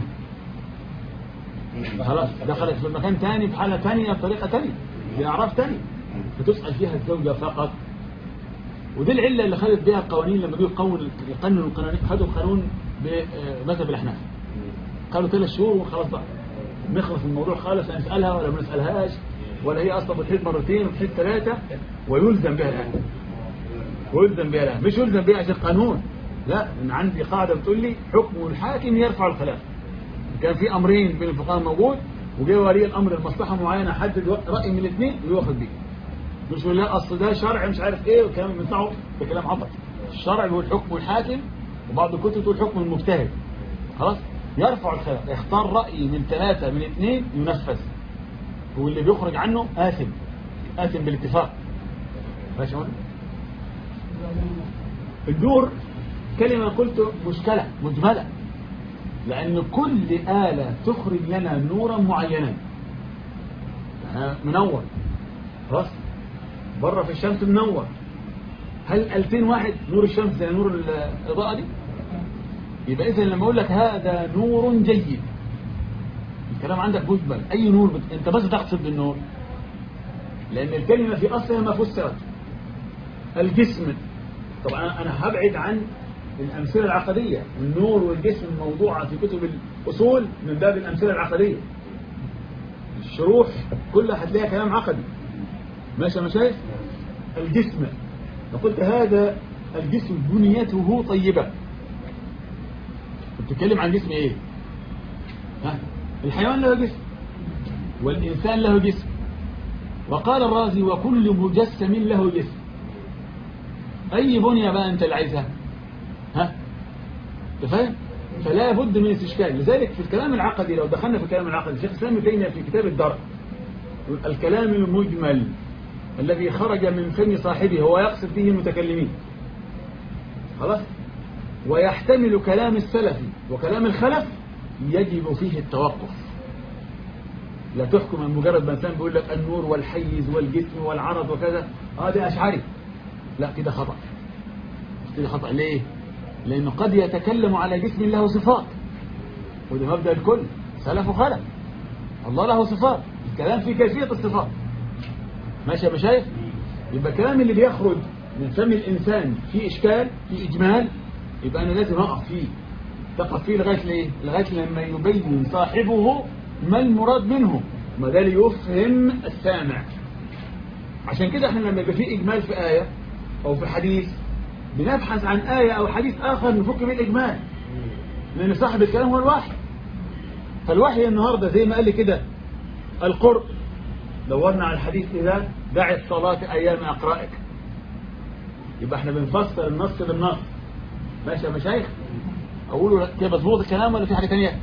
Speaker 1: خلاص دخلت في مكان تاني في حالة تانية بطريقة تانية بأعراف تانية فتسأل فيها الزوجة فقط ودي العلة اللي خدت بها القوانين لما جوا يقون يقننوا القانون خدوا القانون بمذهب الأحناف قالوا ثلاث شهور وخلاص بقى نخلص من الموضوع خالص نسألها ولا ما نسألهاش ولا هي أصلا بتحيط مرتين وبتحيط ثلاثة ويلزم بها الآن ويلزم بها الآن مش يلزم بها عشان قانون لا أنا عندي قاعدة بتقول لي حكم الحاكم يرفع الخلاف كان في أمرين بين الفقهاء موجود وجاء ولي الأمر المصلحة معينة حدد رأي من الاثنين وياخد بيه مش يقول لا أصل ده شرع مش عارف إيه والكلام اللي بتاعه ده كلام عبط الشرع بيقول حكم الحاكم وبعض الكتب تقول حكم المجتهد خلاص يرفع الخلاف يختار رأي من ثلاثة من اثنين ينفذ واللي بيخرج عنه آثم آثم بالاتفاق ماشي يا مولانا؟ النور كلمة قلت مشكلة مجملة لأن كل آلة تخرج لنا نورا معينا يعني منور خلاص بره في الشمس منور هل 2000 واحد نور الشمس زي نور الإضاءة دي يبقى إذا لما أقول لك هذا نور جيد الكلام عندك مجمل أي نور بت... أنت بس تقصد بالنور لأن الكلمة في أصلها ما فسرت الجسم طبعا أنا هبعد عن الأمثلة العقدية النور والجسم موضوعة في كتب الأصول من باب الأمثلة العقدية الشروح كلها هتلاقيها كلام عقدي ماشي يا مشايخ الجسم فقلت هذا الجسم بنيته طيبة بتتكلم عن جسم ايه ها؟ الحيوان له جسم والإنسان له جسم وقال الرازي وكل مجسم له جسم أي بنية بقى أنت اللي عايزها ها أنت فاهم فلا بد من استشكال لذلك في الكلام العقدي لو دخلنا في الكلام العقدي الشيخ الإسلام ابن تيمية في كتاب الدرء يقول الكلام المجمل الذي خرج من فم صاحبه هو يقصد به المتكلمين خلاص ويحتمل كلام السلف وكلام الخلف يجب فيه التوقف لا تحكم من مجرد ما انسان بيقول لك النور والحيز والجسم والعرض وكذا هذا أشعري لا كده خطأ كده خطأ ليه لأنه قد يتكلم على جسم له صفات وده مبدأ الكل سلف وخلف الله له صفات الكلام في كيفية الصفات ماشي يا مشايخ يبقى الكلام اللي بيخرج من فم الإنسان في إشكال في إجمال يبقى أنا لازم أقف فيه تقف فيه لغاية ليه لغاية لما يبين صاحبه ما المراد منه ما ده ليفهم السامع عشان كده احنا لما يبقى في إجمال في آية أو في حديث بنبحث عن آية أو حديث آخر نفك به الإجمال لأن صاحب الكلام هو الوحي فالوحي النهاردة زي ما قال لي كده القرء دورنا على الحديث إذا دع الصلاة أيام أقرائك يبقى احنا بنفسر النص بالنص ماشي يا مشايخ أقوله كده مظبوط الكلام ولا في حاجة تانية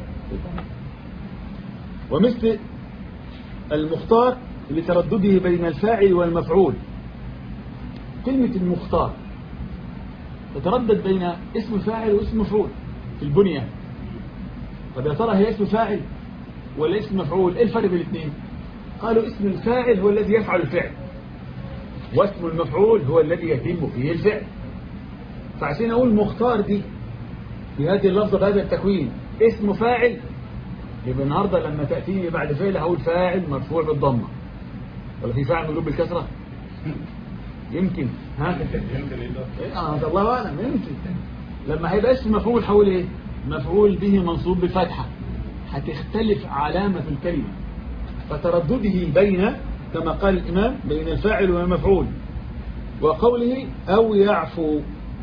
Speaker 1: ومثل المختار لتردده بين الفاعل والمفعول كلمة المختار تتردد بين اسم فاعل واسم مفعول في البنية طب يا ترى هي اسم فاعل ولا اسم مفعول ايه الفرق بين الاثنين قالوا اسم الفاعل هو الذي يفعل الفعل واسم المفعول هو الذي يتم فيه الفعل فعشان أقول مختار دي في هذه اللفظة بهذا التكوين اسم فاعل يبقى النهاردة لما تأتيني بعد فعل هقول فاعل مرفوع بالضمة ولا في فاعل مجرور بالكسرة يمكن ها
Speaker 2: يمكن إذا
Speaker 1: اه ده الله اعلم يمكن لما هيبقى اسم مفعول حول ايه مفعول به منصوب بالفتحه هتختلف علامه الكلمه فتردده بين كما قال الامام بين الفاعل والمفعول وقوله او يعفو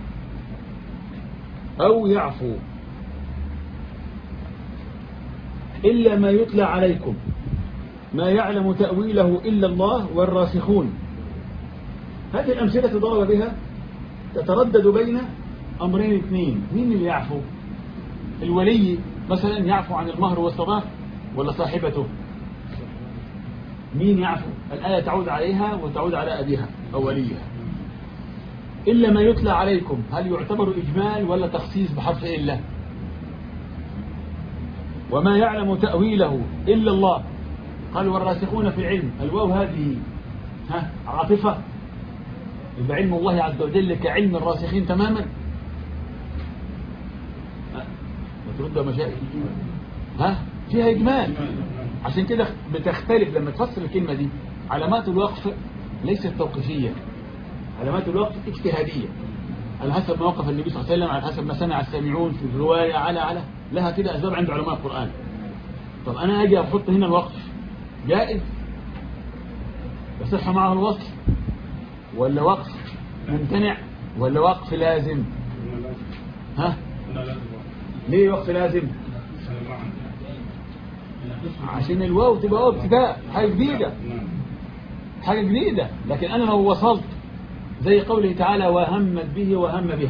Speaker 1: او يعفو الا ما يتلى عليكم ما يعلم تاويله الا الله والراسخون هذه الأمثلة ضرب بها تتردد بين أمرين اثنين مين اللي يعفو الولي مثلا يعفو عن المهر والصداق ولا صاحبته مين يعفو الآية تعود عليها وتعود على أبيها أو وليها إلا ما يتلى عليكم هل يعتبر إجمال ولا تخصيص بحرف إلا وما يعلم تأويله إلا الله قال والراسخون في العلم الواو هذه ها عاطفة يبقى علم الله عز وجل كعلم الراسخين تماما ها؟ وترد مشاكل ها فيها إجمال عشان كده بتختلف لما تفسر الكلمة دي علامات الوقف ليست توقيفية علامات الوقف اجتهادية على حسب ما وقف النبي صلى الله عليه وسلم على حسب ما سمع السامعون في الرواية على على لها كده أسباب عند علماء القرآن طب أنا أجي أحط هنا الوقف جائز يصح معه الوصف ولا وقف ممتنع ولا وقف لازم ها
Speaker 2: لا لازم
Speaker 1: ليه وقف لازم عشان الواو تبقى واو ابتداء حاجة جديدة
Speaker 2: نعم
Speaker 1: حاجة جديدة لكن أنا لو وصلت زي قوله تعالى وهمت به وهم بها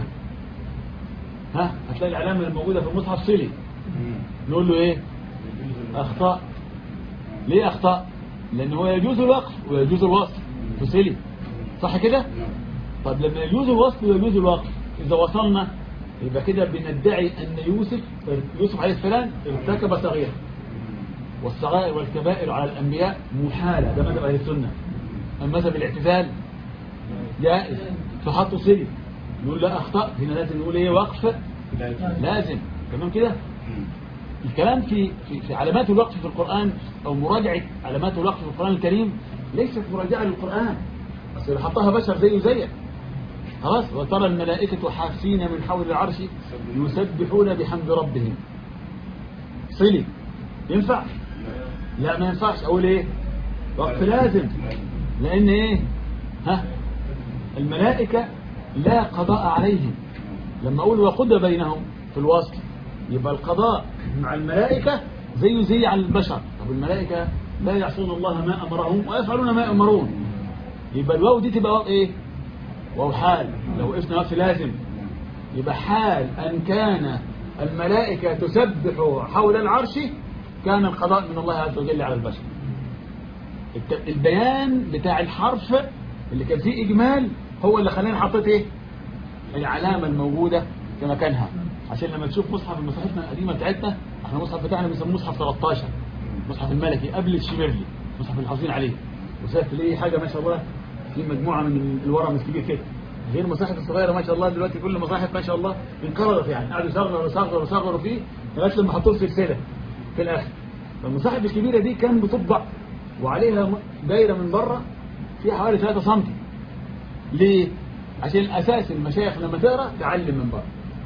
Speaker 1: ها هتلاقي العلامة الموجودة في المصحف صلي نقول له ايه أخطاء ليه أخطاء لأن هو يجوز الوقف ويجوز الوصف في صلي صح كده
Speaker 2: نعم
Speaker 1: طب لما يجوز الوصف ويجوز الوقف إذا وصلنا يبقى كده بندعي أن يوسف يوسف عليه السلام ارتكب صغيرة والصغائر والكبائر على الأنبياء محالة ده مذهب أهل السنة أما مذهب الاعتزال جائز فحطوا سلي نقول لا أخطأ هنا لازم نقول إيه وقف
Speaker 2: لازم
Speaker 1: لازم تمام كده الكلام في, في, في علامات الوقف في القرآن أو مراجعة علامات الوقف في القرآن الكريم ليست مراجعة للقرآن بس اللي حطها بشر زيه زيك خلاص وترى الملائكة حافين من حول العرش يسبحون بحمد ربهم صلي ينفع لا ما ينفعش أقول إيه وقف لازم لأن إيه ها الملائكة لا قضاء عليهم لما أقول وقضى بينهم في الوصل يبقى القضاء مع الملائكة زيه زي على البشر طب الملائكة لا يعصون الله ما أمرهم ويفعلون ما يأمرون يبقى الواو دي تبقى واو إيه واو حال لو وقفنا وقف لازم يبقى حال أن كان الملائكة تسبح حول العرش كان القضاء من الله عز وجل على البشر الت- البيان بتاع الحرف اللي كان فيه إجمال هو اللي خلاني حطيت إيه العلامة الموجودة في مكانها عشان لما تشوف مصحف المصاحفنا القديمة بتاعتنا احنا المصحف بتاعنا بنسموه مصحف 13 مصحف الملكي قبل الشمرلي مصحف اللي حافظين عليه وشايف ليه حاجة ما شاء الله في مجموعة من الورم الكبير كده غير المصاحف الصغيرة ما شاء الله دلوقتي كل مصاحف ما شاء الله انقرضت يعني قعدوا يصغروا يصغروا يصغروا فيه لغاية لما حطوه في سلسلة في الآخر فالمصاحف الكبيرة دي كان بتطبع وعليها م- دايرة من بره فيها حوالي 3 سم ليه؟ عشان أساس المشايخ لما تقرأ تعلم من بره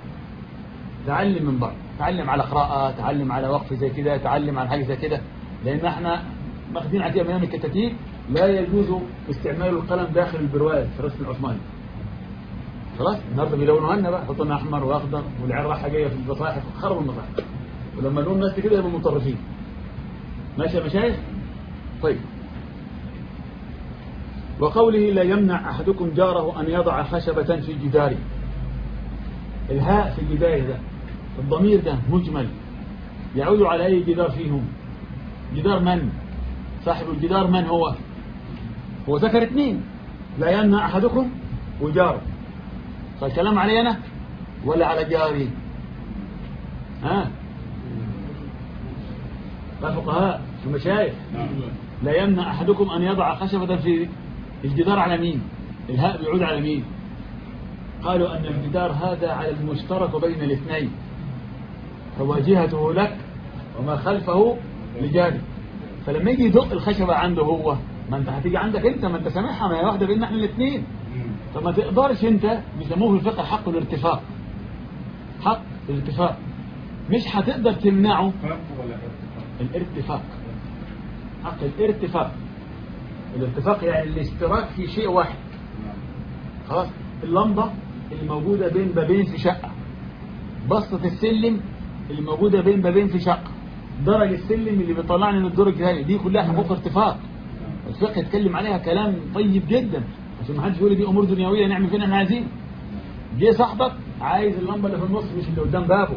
Speaker 1: تعلم من بره تعلم على قراءة تعلم على وقف زي كده تعلم على حاجة زي كده لأن احنا ماخدين عتيه من أيام الكتاتيب لا يجوز استعمال القلم داخل البرواز في الرسم العثماني خلاص النهارده بيلونوها لنا بقى يحطوا لنا احمر واخضر والعيال رايحه جايه في المصاحف خربوا المصاحف ولما نقول الناس كده يبقوا مطرفين ماشي يا مشايخ طيب وقوله لا يمنع أحدكم جاره أن يضع خشبة في جداره الهاء في البداية ده الضمير ده مجمل يعود على أي جدار فيهم جدار من صاحب الجدار من هو هو ذكر اثنين لا يمنع أحدكم وجاره فالكلام علي أنا ولا على جاري ها الفقهاء المشايخ
Speaker 2: نعم
Speaker 1: لا يمنع أحدكم أن يضع خشبة في الجدار على مين الهاء بيعود على مين قالوا أن الجدار هذا على المشترك بين الاثنين فواجهته لك وما خلفه لجاري فلما يجي يدق الخشبة عنده هو ما انت هتيجي عندك انت ما انت سامعها ما هي واحدة بيننا احنا الاثنين فما تقدرش انت بيسموه في الفقه حق الارتفاق حق الارتفاق مش هتقدر تمنعه
Speaker 2: فرق ولا ارتفاع؟
Speaker 1: الارتفاق حق الارتفاق الارتفاق يعني الاشتراك في شيء واحد
Speaker 2: نعم
Speaker 1: خلاص اللمبة اللي موجودة بين بابين في شقة بسطة السلم اللي موجودة بين بابين في شقة درج السلم اللي بيطلعني من الدور الجهالي دي كلها حقوق ارتفاق الفقه يتكلم عليها كلام طيب جدا عشان ما حدش يقول لي دي امور دنيويه نعمل فينا احنا عايزين جه صاحبك عايز اللمبه اللي في النص مش اللي قدام بابه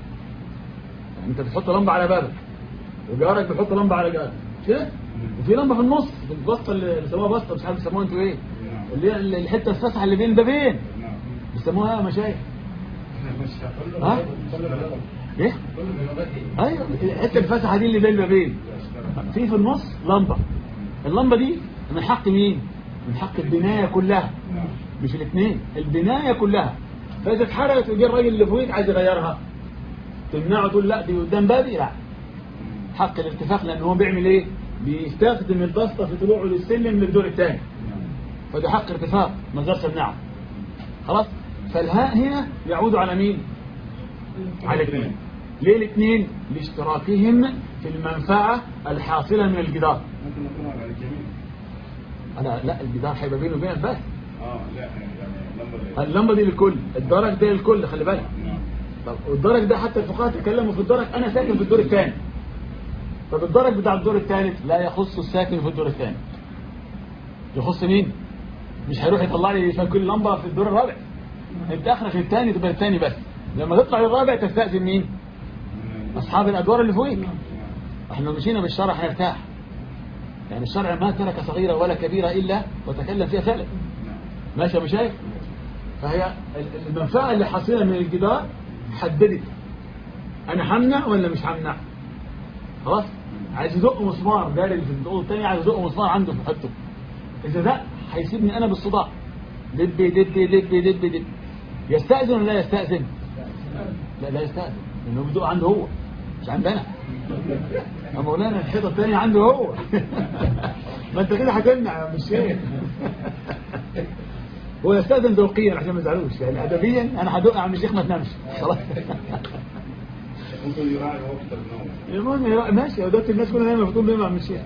Speaker 1: يعني انت بتحط لمبه على بابك وجارك بيحط لمبه على جارك مش كده وفي لمبه في النص في البسطه اللي بيسموها بسطه مش عارف بيسموها انتوا ايه
Speaker 2: نعم
Speaker 1: اللي هي الحته الفسحه اللي بين البابين
Speaker 2: نعم
Speaker 1: بيسموها ايه يا مشايخ
Speaker 2: احنا مش هقول
Speaker 1: ها؟ ايه
Speaker 3: كل بلغته
Speaker 1: ايوه الحته الفسحه دي اللي بين البابين في في النص لمبه اللمبه دي من حق مين من حق البنايه كلها
Speaker 2: نعم
Speaker 1: مش الاثنين البنايه كلها فاذا اتحرقت وجه الراجل اللي فوقك عايز يغيرها تمنعه تقول لا دي قدام بابي لا حق الاتفاق لان هو بيعمل ايه بيستخدم البسطه في طلوعه للسلم للدور الثاني فده حق ارتفاق ما اقدرش امنعه خلاص فالهاء هنا يعود على مين على الاثنين ليه الاثنين لاشتراكهم في المنفعه الحاصله من الجدار
Speaker 2: ممكن نكون على الجميع
Speaker 1: انا لا الجدار هيبقى بينه وبينك بس
Speaker 2: اه لا يعني لمبه
Speaker 1: اللمبه دي للكل الدرج ده للكل خلي بالك
Speaker 2: نعم
Speaker 1: طب والدرج ده حتى الفقهاء تكلموا في الدرج انا ساكن في الدور الثاني طب الدرج بتاع الدور الثالث لا يخص الساكن في الدور الثاني يخص مين مش هيروح يطلع لي في كل لمبه في الدور الرابع انت اخرك الثاني تبقى الثاني بس لما تطلع للرابع تستأذن مين اصحاب الادوار اللي فوقيك احنا لو مشينا بالشرع هنرتاح يعني الشرع ما ترك صغيرة ولا كبيرة إلا وتكلم فيها فعلا ماشي يا مشايخ فهي المنفعة اللي حاصلة من الجدار حددت أنا همنع ولا مش همنع خلاص عايز يزق مسمار داري في الدور الثاني عايز يزق مسمار عنده في حته إذا ده هيسيبني أنا بالصداع دب دب دب دب دب يستأذن ولا لا يستأذن لا لا يستأذن لأنه بيدق عنده هو مش عندنا يا مولانا الحيطة الثانية عنده هو ما انت كده هتمنع يا عم الشيخ هو يستأذن ذوقيا عشان ما يزعلوش يعني أدبيا أنا هدق يا عم الشيخ ما تنامش خلاص
Speaker 2: ممكن يراعي وقت النوم
Speaker 1: المهم يا- ماشي يا دكتور الناس كلها نايمة فتقوم نايمة يا عم الشيخ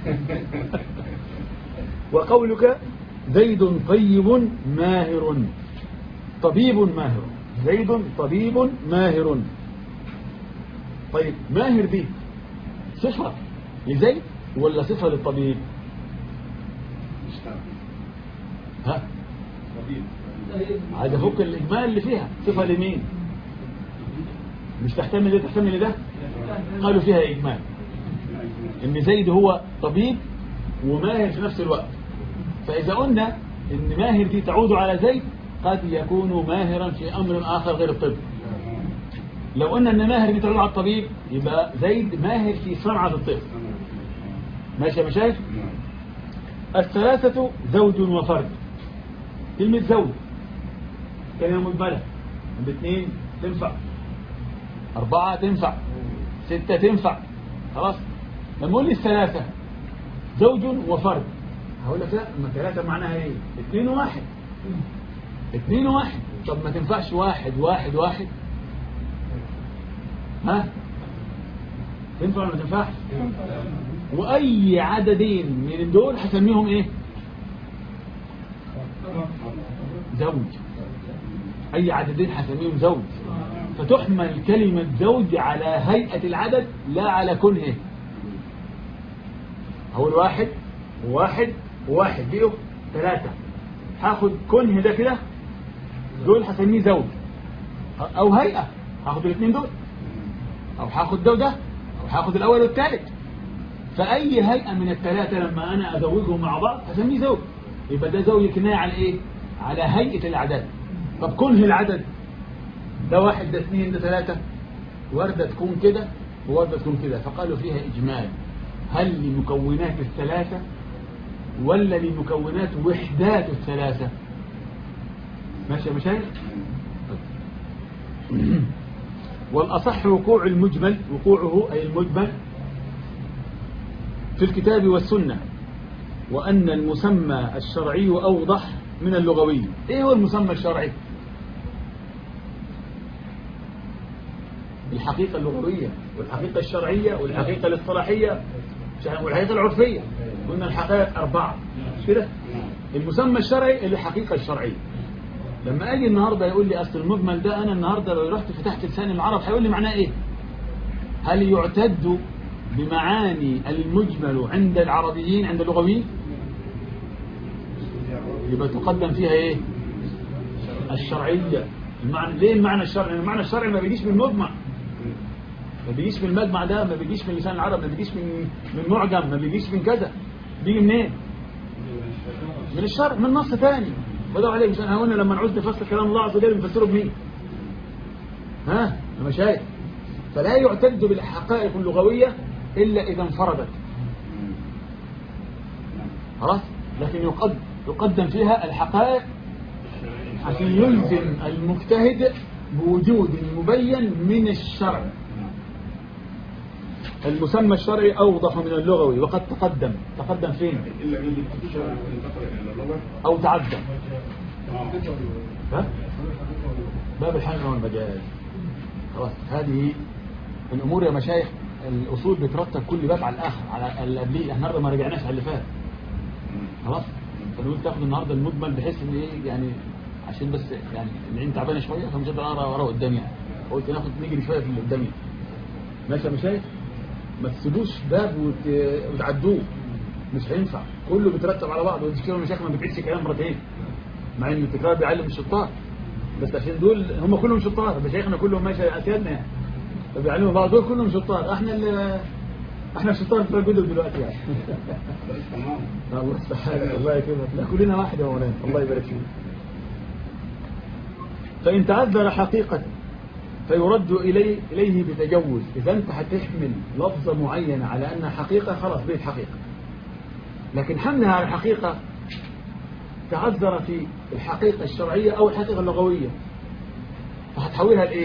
Speaker 1: وقولك زيد طيب ماهر طبيب ماهر زيد طبيب ماهر طيب ماهر دي صفة لزيد ولا صفة للطبيب
Speaker 2: اشتغل
Speaker 1: ها
Speaker 2: طبيب
Speaker 1: عايز افك الاجمال اللي فيها صفة لمين مش تحتمل ده تحتمل ده قالوا فيها اجمال ان زيد هو طبيب وماهر في نفس الوقت فاذا قلنا ان ماهر دي تعود على زيد قد يكون ماهرا في امر اخر غير الطب لو قلنا ان ماهر دي تعود على الطبيب يبقى زيد ماهر في صنعة الطب ماشي يا مشايخ الثلاثة زوج وفرد كلمة زوج كلمة مجملة الاثنين تنفع أربعة تنفع ستة تنفع خلاص لما أقول لي الثلاثة زوج وفرد هقول لك لا ما ثلاثة معناها ايه اثنين وواحد اثنين وواحد طب ما تنفعش واحد واحد واحد ها تنفع ولا ما تنفعش واي عددين من دول هسميهم ايه زوج اي عددين هسميهم زوج فتحمل كلمة زوج على هيئة العدد لا على كنهه هقول واحد وواحد وواحد دي ثلاثة هاخد كنه ده كده دول هسميه زوج او هيئة هاخد الاثنين دول او هاخد ده وده او هاخد الاول والثالث فاي هيئة من الثلاثة لما انا ازوجهم مع بعض هسميه زوج يبقى ده زوج كناية على ايه على هيئة الاعداد طب كنه العدد ده واحد ده اثنين ده ثلاثة وردة تكون كده ووردة تكون كده فقالوا فيها إجمال هل لمكونات الثلاثة ولا لمكونات وحدات الثلاثة ماشي يا مشايخ والأصح وقوع المجمل وقوعه أي المجمل في الكتاب والسنة وأن المسمى الشرعي أوضح من اللغوي إيه هو المسمى الشرعي الحقيقة اللغوية والحقيقة الشرعية والحقيقة الاصطلاحية والحقيقة العرفية قلنا الحقائق أربعة مش كده المسمى الشرعي الحقيقة الشرعية لما أجي النهاردة يقول لي أصل المجمل ده أنا النهاردة لو رحت فتحت لسان العرب هيقول لي معناه إيه هل يعتد بمعاني المجمل عند العربيين عند اللغويين يبقى تقدم فيها إيه الشرعية المعنى ليه المعنى الشرعي المعنى الشرعي ما بيجيش من مجمع ما بيجيش من المجمع ده ما بيجيش من لسان العرب ما بيجيش من من معجم ما بيجيش من كذا بيجي منين من الشرع من نص ثاني بدأوا عليه مش انا قلنا لما نعوز نفسر كلام الله عز وجل نفسره بمين ها انا شايف فلا يعتد بالحقائق اللغوية إلا إذا انفردت خلاص لكن يقدم يقدم فيها الحقائق عشان يلزم المجتهد بوجود مبين من الشرع المسمى الشرعي أوضح من اللغوي وقد تقدم تقدم فين
Speaker 2: إلا من الشرع انتقل إلى اللغة
Speaker 1: أو تعدى
Speaker 2: آه.
Speaker 1: ها؟ باب الحقيقة والمجاز خلاص هذه الأمور يا مشايخ الأصول بترتب كل باب على الآخر على اللي قبليه احنا النهارده ما رجعناش على اللي فات خلاص فنقول تاخد النهارده المجمل بحيث ان ايه يعني عشان بس يعني العين تعبانه شويه فمش قادر اقرا ورا قدامي يعني قلت ناخد نجري شويه في اللي قدامي ماشي يا مشايخ ما تسيبوش باب وت- وتعدوه مش هينفع كله بيترتب على بعض والمشكله المشايخ ما بتعيدش كلام مرتين مع ان التكرار بيعلم الشطار بس عشان دول هم كلهم شطار مشايخنا كلهم ماشي اسيادنا يعني فبيعلموا بعض دول كلهم شطار احنا اللي احنا الشطار بتوع الجدد دلوقتي يعني
Speaker 2: تمام
Speaker 1: الله يستحق الله يكرمك لا كلنا واحد يا مولانا الله يبارك فيك فإن تعذر حقيقة فيرد إليه إليه بتجوز إذا أنت هتحمل لفظة معينة على أنها حقيقة خلاص بقت حقيقة لكن حملها على الحقيقة تعذر في الحقيقة الشرعية أو الحقيقة اللغوية فهتحولها لإيه؟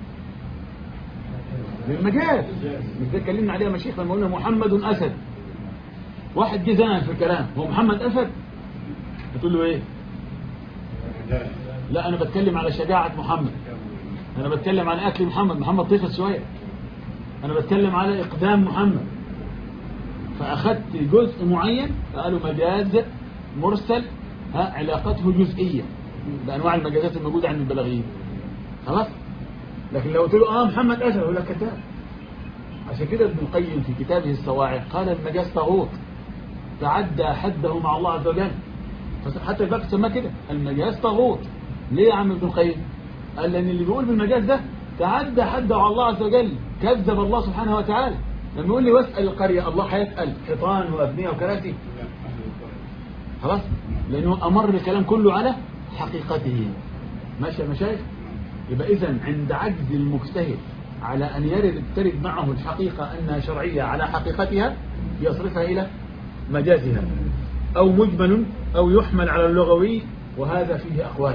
Speaker 1: للمجاز مش ده اتكلمنا عليها مشيخ لما قلنا محمد أسد واحد جه زنق في الكلام هو محمد أسد بتقول له إيه؟
Speaker 2: رجال
Speaker 1: لا أنا بتكلم على شجاعة محمد أنا بتكلم عن أكل محمد محمد طفل شوية أنا بتكلم على إقدام محمد فأخذت جزء معين فقالوا مجاز مرسل ها علاقته جزئية بأنواع المجازات الموجودة عند البلاغيين خلاص لكن لو قلت له آه محمد أسد يقول لك كذاب عشان كده ابن القيم في كتابه الصواعق قال المجاز طاغوت تعدى حده مع الله عز وجل حتى الباب سماه كده المجاز طاغوت ليه يا عم ابن القيم قال لأن اللي بيقول بالمجاز ده تعدى حده على الله عز وجل كذب الله سبحانه وتعالى لما يقول لي واسأل القرية الله هيسأل حيطان وأبنية وكراسي
Speaker 2: لا أهل القرية
Speaker 1: خلاص لأنه أمر الكلام كله على حقيقته ماشي يا مشايخ يبقى إذا عند عجز المجتهد على أن يرد ترد معه الحقيقة أنها شرعية على حقيقتها يصرفها إلى مجازها أو مجمل أو يحمل على اللغوي وهذا فيه أقوال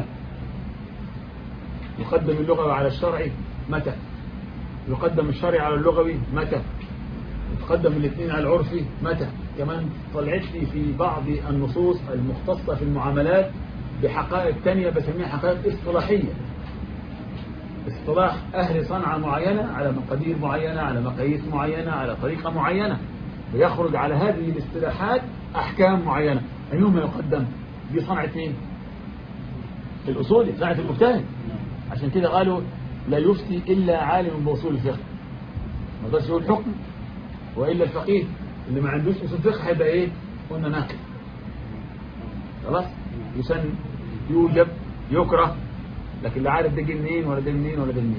Speaker 1: يقدم اللغوي على الشرعي متى يقدم الشرعي على اللغوي متى يتقدم الاثنين على العرفي متى كمان طلعت لي في بعض النصوص المختصة في المعاملات بحقائق تانية بسميها حقائق اصطلاحية اصطلاح أهل صنعة معينة على مقادير معينة على مقاييس معينة على طريقة معينة ويخرج على هذه الاصطلاحات أحكام معينة أيهما يقدم دي صنعة مين الأصولي صنعة المجتهد عشان كده قالوا لا يفتي إلا عالم بأصول الفقه ما يقدرش يقول حكم وإلا الفقيه اللي ما عندوش أصول فقه هيبقى إيه قلنا ناقل خلاص يسن يوجب يكره لكن لا عارف ده جه منين ولا ده منين ولا ده منين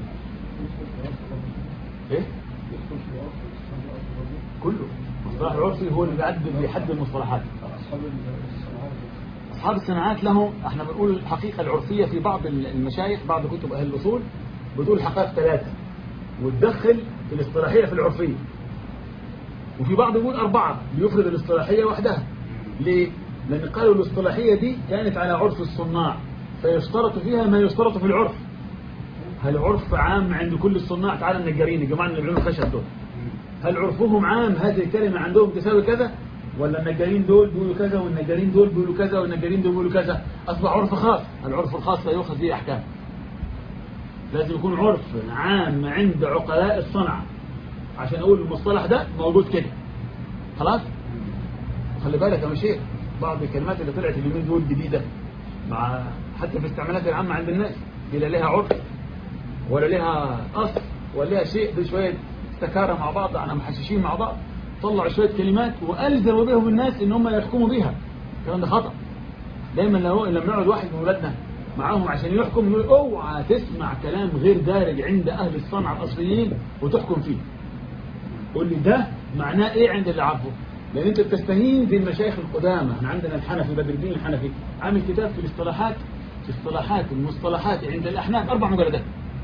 Speaker 1: ايه كله مصطلح العرفي هو اللي بيعد بيحدد المصطلحات أصحاب الصناعات لهم احنا بنقول الحقيقة العرفية في بعض المشايخ بعض كتب أهل الأصول بتقول حقائق ثلاثة وتدخل في الاصطلاحية في العرفية وفي بعض يقول أربعة بيفرد الاصطلاحية وحدها ليه؟ لأن قالوا الاصطلاحية دي كانت على عرف الصناع فيشترط فيها ما يشترط في العرف هل عرف عام عند كل الصناع تعالى النجارين الجماعة اللي بيعملوا خشب دول هل عرفهم عام هذه الكلمة عندهم تساوي كذا ولا النجارين دول بيقولوا كذا والنجارين دول بيقولوا كذا والنجارين دول بيقولوا كذا أصبح عرف خاص العرف الخاص لا يؤخذ به أحكام لازم يكون عرف عام عند عقلاء الصنعة عشان أقول المصطلح ده موجود كده خلاص خلي بالك يا مشيخ بعض الكلمات اللي طلعت اليومين دول جديدة مع حتى في استعمالات العامة عند الناس دي لا لها عرف ولا لها أصل ولا لها شيء دي شوية استكارة مع بعض احنا محششين مع بعض طلعوا شوية كلمات وألزموا بهم الناس إن هم يحكموا بيها الكلام ده خطأ دايما لو لما يقعد واحد من ولادنا معاهم عشان يحكم يقول اوعى تسمع كلام غير دارج عند أهل الصنعة الأصليين وتحكم فيه قول لي ده معناه ايه عند اللي عارفه لان انت بتستهين بالمشايخ القدامى احنا عندنا الحنفي بدر الدين الحنفي عامل كتاب في الاصطلاحات في اصطلاحات المصطلحات عند الاحناف اربع مجلدات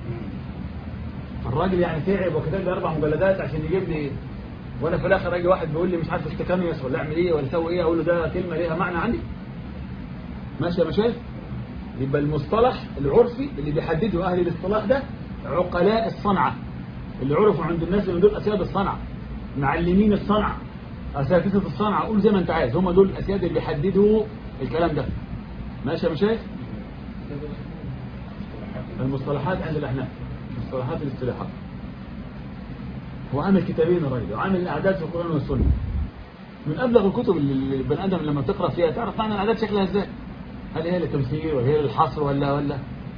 Speaker 1: الراجل يعني تعب وكتب لي اربع مجلدات عشان يجيب لي وانا في الاخر اجي واحد بيقول لي مش عارف استكانيوس ولا اعمل ايه ولا اسوي ايه اقول له ده كلمه ليها معنى عندي ماشي يا مشايخ يبقى المصطلح العرفي اللي بيحدده اهل الاصطلاح ده عقلاء الصنعه اللي عرفوا عند الناس ان دول اسياد الصنعه معلمين الصنعه اساتذه الصنعه قول زي ما انت عايز هم دول الاسياد اللي بيحددوا الكلام ده ماشي يا مشايخ المصطلحات عند الاحناف مصطلحات الاصطلاحات هو عامل كتابين الراجل وعامل الاعداد في القران والسنه من ابلغ الكتب اللي البني ادم لما تقرا فيها تعرف معنى الاعداد شكلها ازاي هل هي للتمثيل ولا هي للحصر ولا ولا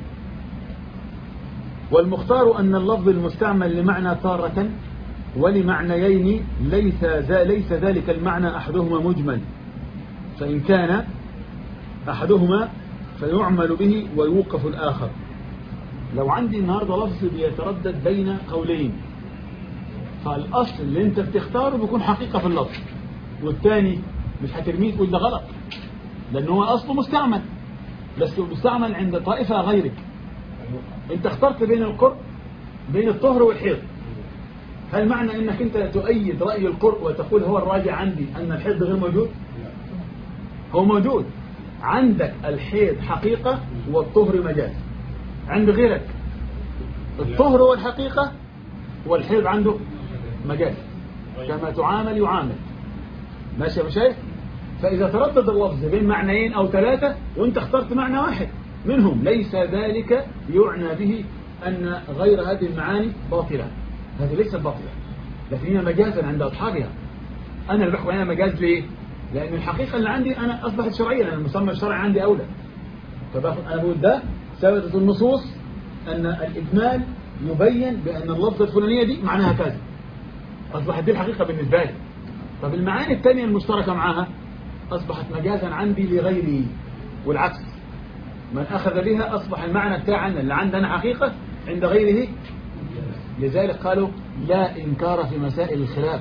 Speaker 1: والمختار أن اللفظ المستعمل لمعنى تارة ولمعنيين ليس ذا ليس ذلك المعنى أحدهما مجمل فإن كان أحدهما فيعمل به ويوقف الآخر لو عندي النهاردة لفظ بيتردد بين قولين فالأصل اللي انت بتختاره بيكون حقيقة في اللفظ والثاني مش هترميه تقول ده غلط لأن هو أصله مستعمل بس مستعمل عند طائفة غيرك انت اخترت بين القرء بين الطهر والحيض هل معنى انك انت تؤيد رأي القرء وتقول هو الراجع عندي ان الحيض غير موجود هو موجود عندك الحيض حقيقة والطهر مجاز عند غيرك الطهر هو الحقيقة والحيض عنده مجاز كما تعامل يعامل ماشي يا مشايخ فإذا تردد اللفظ بين معنيين أو ثلاثة وانت اخترت معنى واحد منهم ليس ذلك يعنى به أن غير هذه المعاني باطلة هذه ليست باطلة لكن هي مجازا عند أصحابها أنا اللي بحكم عليها مجاز ليه؟ لأن الحقيقة اللي عندي أنا أصبحت شرعية لأن المسمى الشرعي عندي أولى فباخد أنا بقول ده ثبتت النصوص أن الإجمال يبين بأن اللفظة الفلانية دي معناها كذا أصبحت دي الحقيقة بالنسبة لي طب المعاني الثانية المشتركة معها أصبحت مجازا عندي لغيري والعكس من أخذ بها أصبح المعنى بتاعنا اللي عندنا حقيقة عند غيره لذلك قالوا لا إنكار في مسائل الخلاف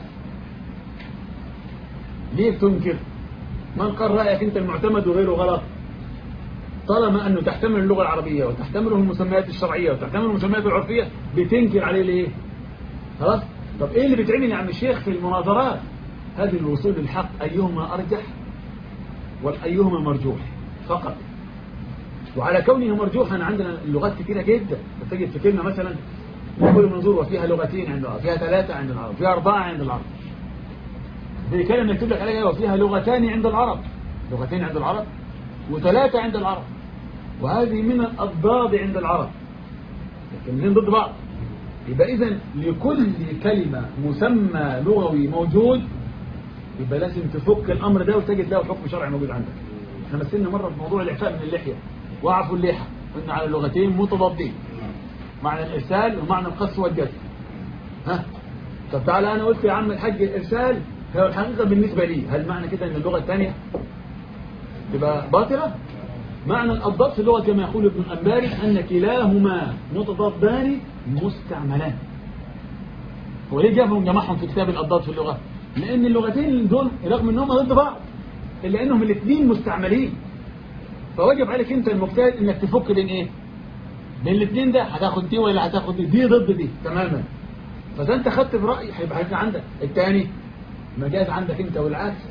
Speaker 1: ليه تنكر من قال رأيك أنت المعتمد وغيره غلط طالما أنه تحتمل اللغة العربية وتحتمله المسميات الشرعية وتحتمل المسميات العرفية بتنكر عليه ليه خلاص طب إيه اللي بتعمل يا عم الشيخ في المناظرات هذه الوصول للحق أيهما أرجح والأيهما مرجوح فقط وعلى كونه مرجوحا عندنا اللغات كثيرة جدا تجد في كلمة مثلا نقول منظور وفيها لغتين عند العرب فيها ثلاثة عند العرب فيها أربعة عند العرب في كلمة يكتب لك عليها وفيها لغتان عند العرب لغتين عند العرب وثلاثة عند العرب وهذه من الأضداد عند العرب الكلمتين ضد بعض يبقى إذا لكل كلمة مسمى لغوي موجود يبقى لازم تفك الأمر ده وتجد له حكم شرعي موجود عندك احنا مثلنا مرة في موضوع الإعفاء من اللحية وعفوا اللحى قلنا على اللغتين متضادين معنى الإرسال ومعنى القص والجزم ها طب تعالى أنا قلت يا عم الحاج الإرسال هو الحقيقة بالنسبة لي هل معنى كده أن اللغة الثانية تبقى باطلة معنى الأضداد في اللغة كما يقول ابن الأنباري أن كلاهما متضادان مستعملان هو ليه جابهم جمعهم في كتاب الأضداد في اللغة لأن اللغتين دول رغم أنهم ضد بعض إلا أنهم الاثنين مستعملين فواجب عليك أنت المجتهد أنك تفك بين إيه بين الاثنين ده هتاخد دي ولا هتاخد دي دي ضد دي تماما فإذا أنت خدت برأي هيبقى هيبقى عندك الثاني مجاز عندك أنت والعكس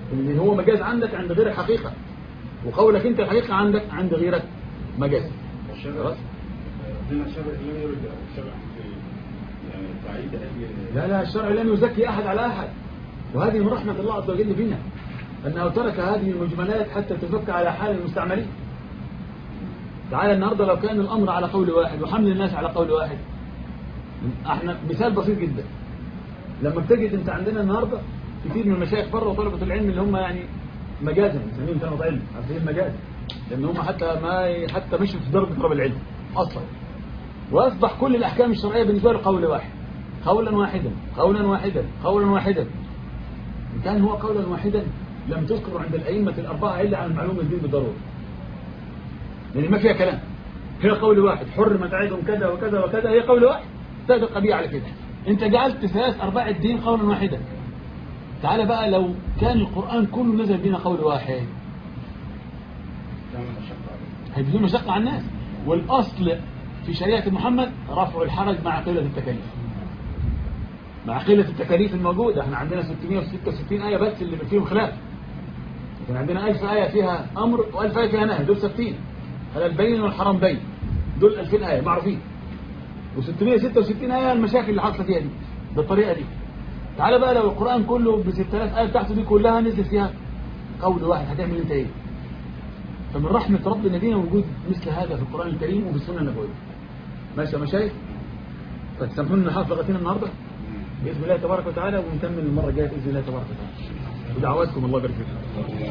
Speaker 1: اللي هو مجاز عندك عند غيرك حقيقة وقولك انت الحقيقة عندك عند غيرك مجاز
Speaker 2: الشرع
Speaker 1: خلاص
Speaker 2: هنا الشرع لم يرد الشرع في يعني تعيد اي
Speaker 1: لا لا الشرع لم يزكي أحد على أحد وهذه من رحمة الله عز وجل بنا أنه ترك هذه المجملات حتى تفك على حال المستعملين تعالى النهاردة لو كان الأمر على قول واحد وحمل الناس على قول واحد احنا مثال بسيط جدا لما بتجد انت عندنا النهاردة كثير من المشايخ بره وطلبة العلم اللي هم يعني مجازا نسميهم طلبة علم عارفين مجاز لأن هم حتى ما حتى مشوا في درجة طلب العلم أصلا وأصبح كل الأحكام الشرعية بالنسبة له قول واحد قولا واحدا قولا واحدا قولا واحدا إن كان هو قولا واحدا لم تذكر عند الأئمة الأربعة إلا عن معلومة الدين بالضرورة يعني ما فيها كلام هي قول واحد حرمت عليكم كذا وكذا وكذا هي قول واحد صادق بيه على كده انت جعلت ثلاث أرباع الدين قولا واحدا تعال بقى لو كان القرآن كله نزل بنا قول واحد
Speaker 2: كان مشقة عليه
Speaker 1: هي بدون مشقة على الناس والأصل في شريعة محمد رفع الحرج مع قلة التكاليف مع قلة التكاليف الموجودة احنا عندنا 666 آية بس اللي فيهم خلاف لكن عندنا 1000 آية فيها أمر و1000 آية فيها نهي دول ثابتين هذا البين والحرام بين دول 2000 آية معروفين و666 آية المشاكل اللي حصلت فيها دي بالطريقة دي تعال بقى لو القرآن كله ب 6000 آية بتاعته دي كلها نزل فيها قول واحد هتعمل انت ايه فمن رحمة ربنا بينا وجود مثل هذا في القرآن الكريم وفي السنة النبوية ماشي يا مشايخ طيب سامحونا نحافظ لغتنا النهارده بإذن الله تبارك وتعالى ونكمل المرة الجاية بإذن الله تبارك وتعالى ودعواتكم الله يبارك فيكم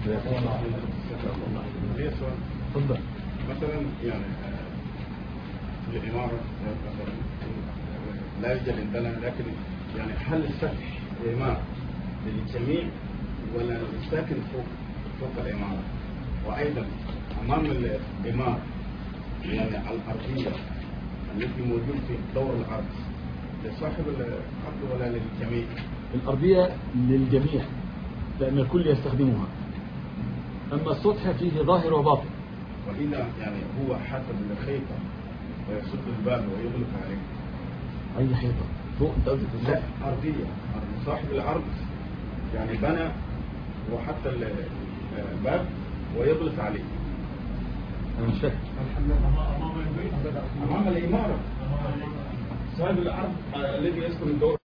Speaker 2: ليه سؤال
Speaker 1: تفضل
Speaker 2: مثلا يعني آه، في الإمارة مثلا لا يوجد عندنا لكن يعني هل السفح الإمارة للجميع ولا للساكن فوق فوق الإمارة وأيضا أمام الإمارة يعني الأرضية التي موجود في دور الأرض لصاحب الأرض ولا للجميع
Speaker 1: الأرضية للجميع لأن الكل يستخدمها أما السطح فيه ظاهر وباطن
Speaker 2: وإذا يعني هو حسب الخيطة ويسد الباب ويغلق عليه
Speaker 1: أي حيطة فوق أنت قصدك في
Speaker 2: لا
Speaker 1: السطح
Speaker 2: أرضية أرض- صاحب الأرض يعني بنى وحتى ال- الباب ويغلق عليه
Speaker 1: أنا مش فاهم
Speaker 2: أمام الإمارة صاحب الأرض الذي يسكن الدور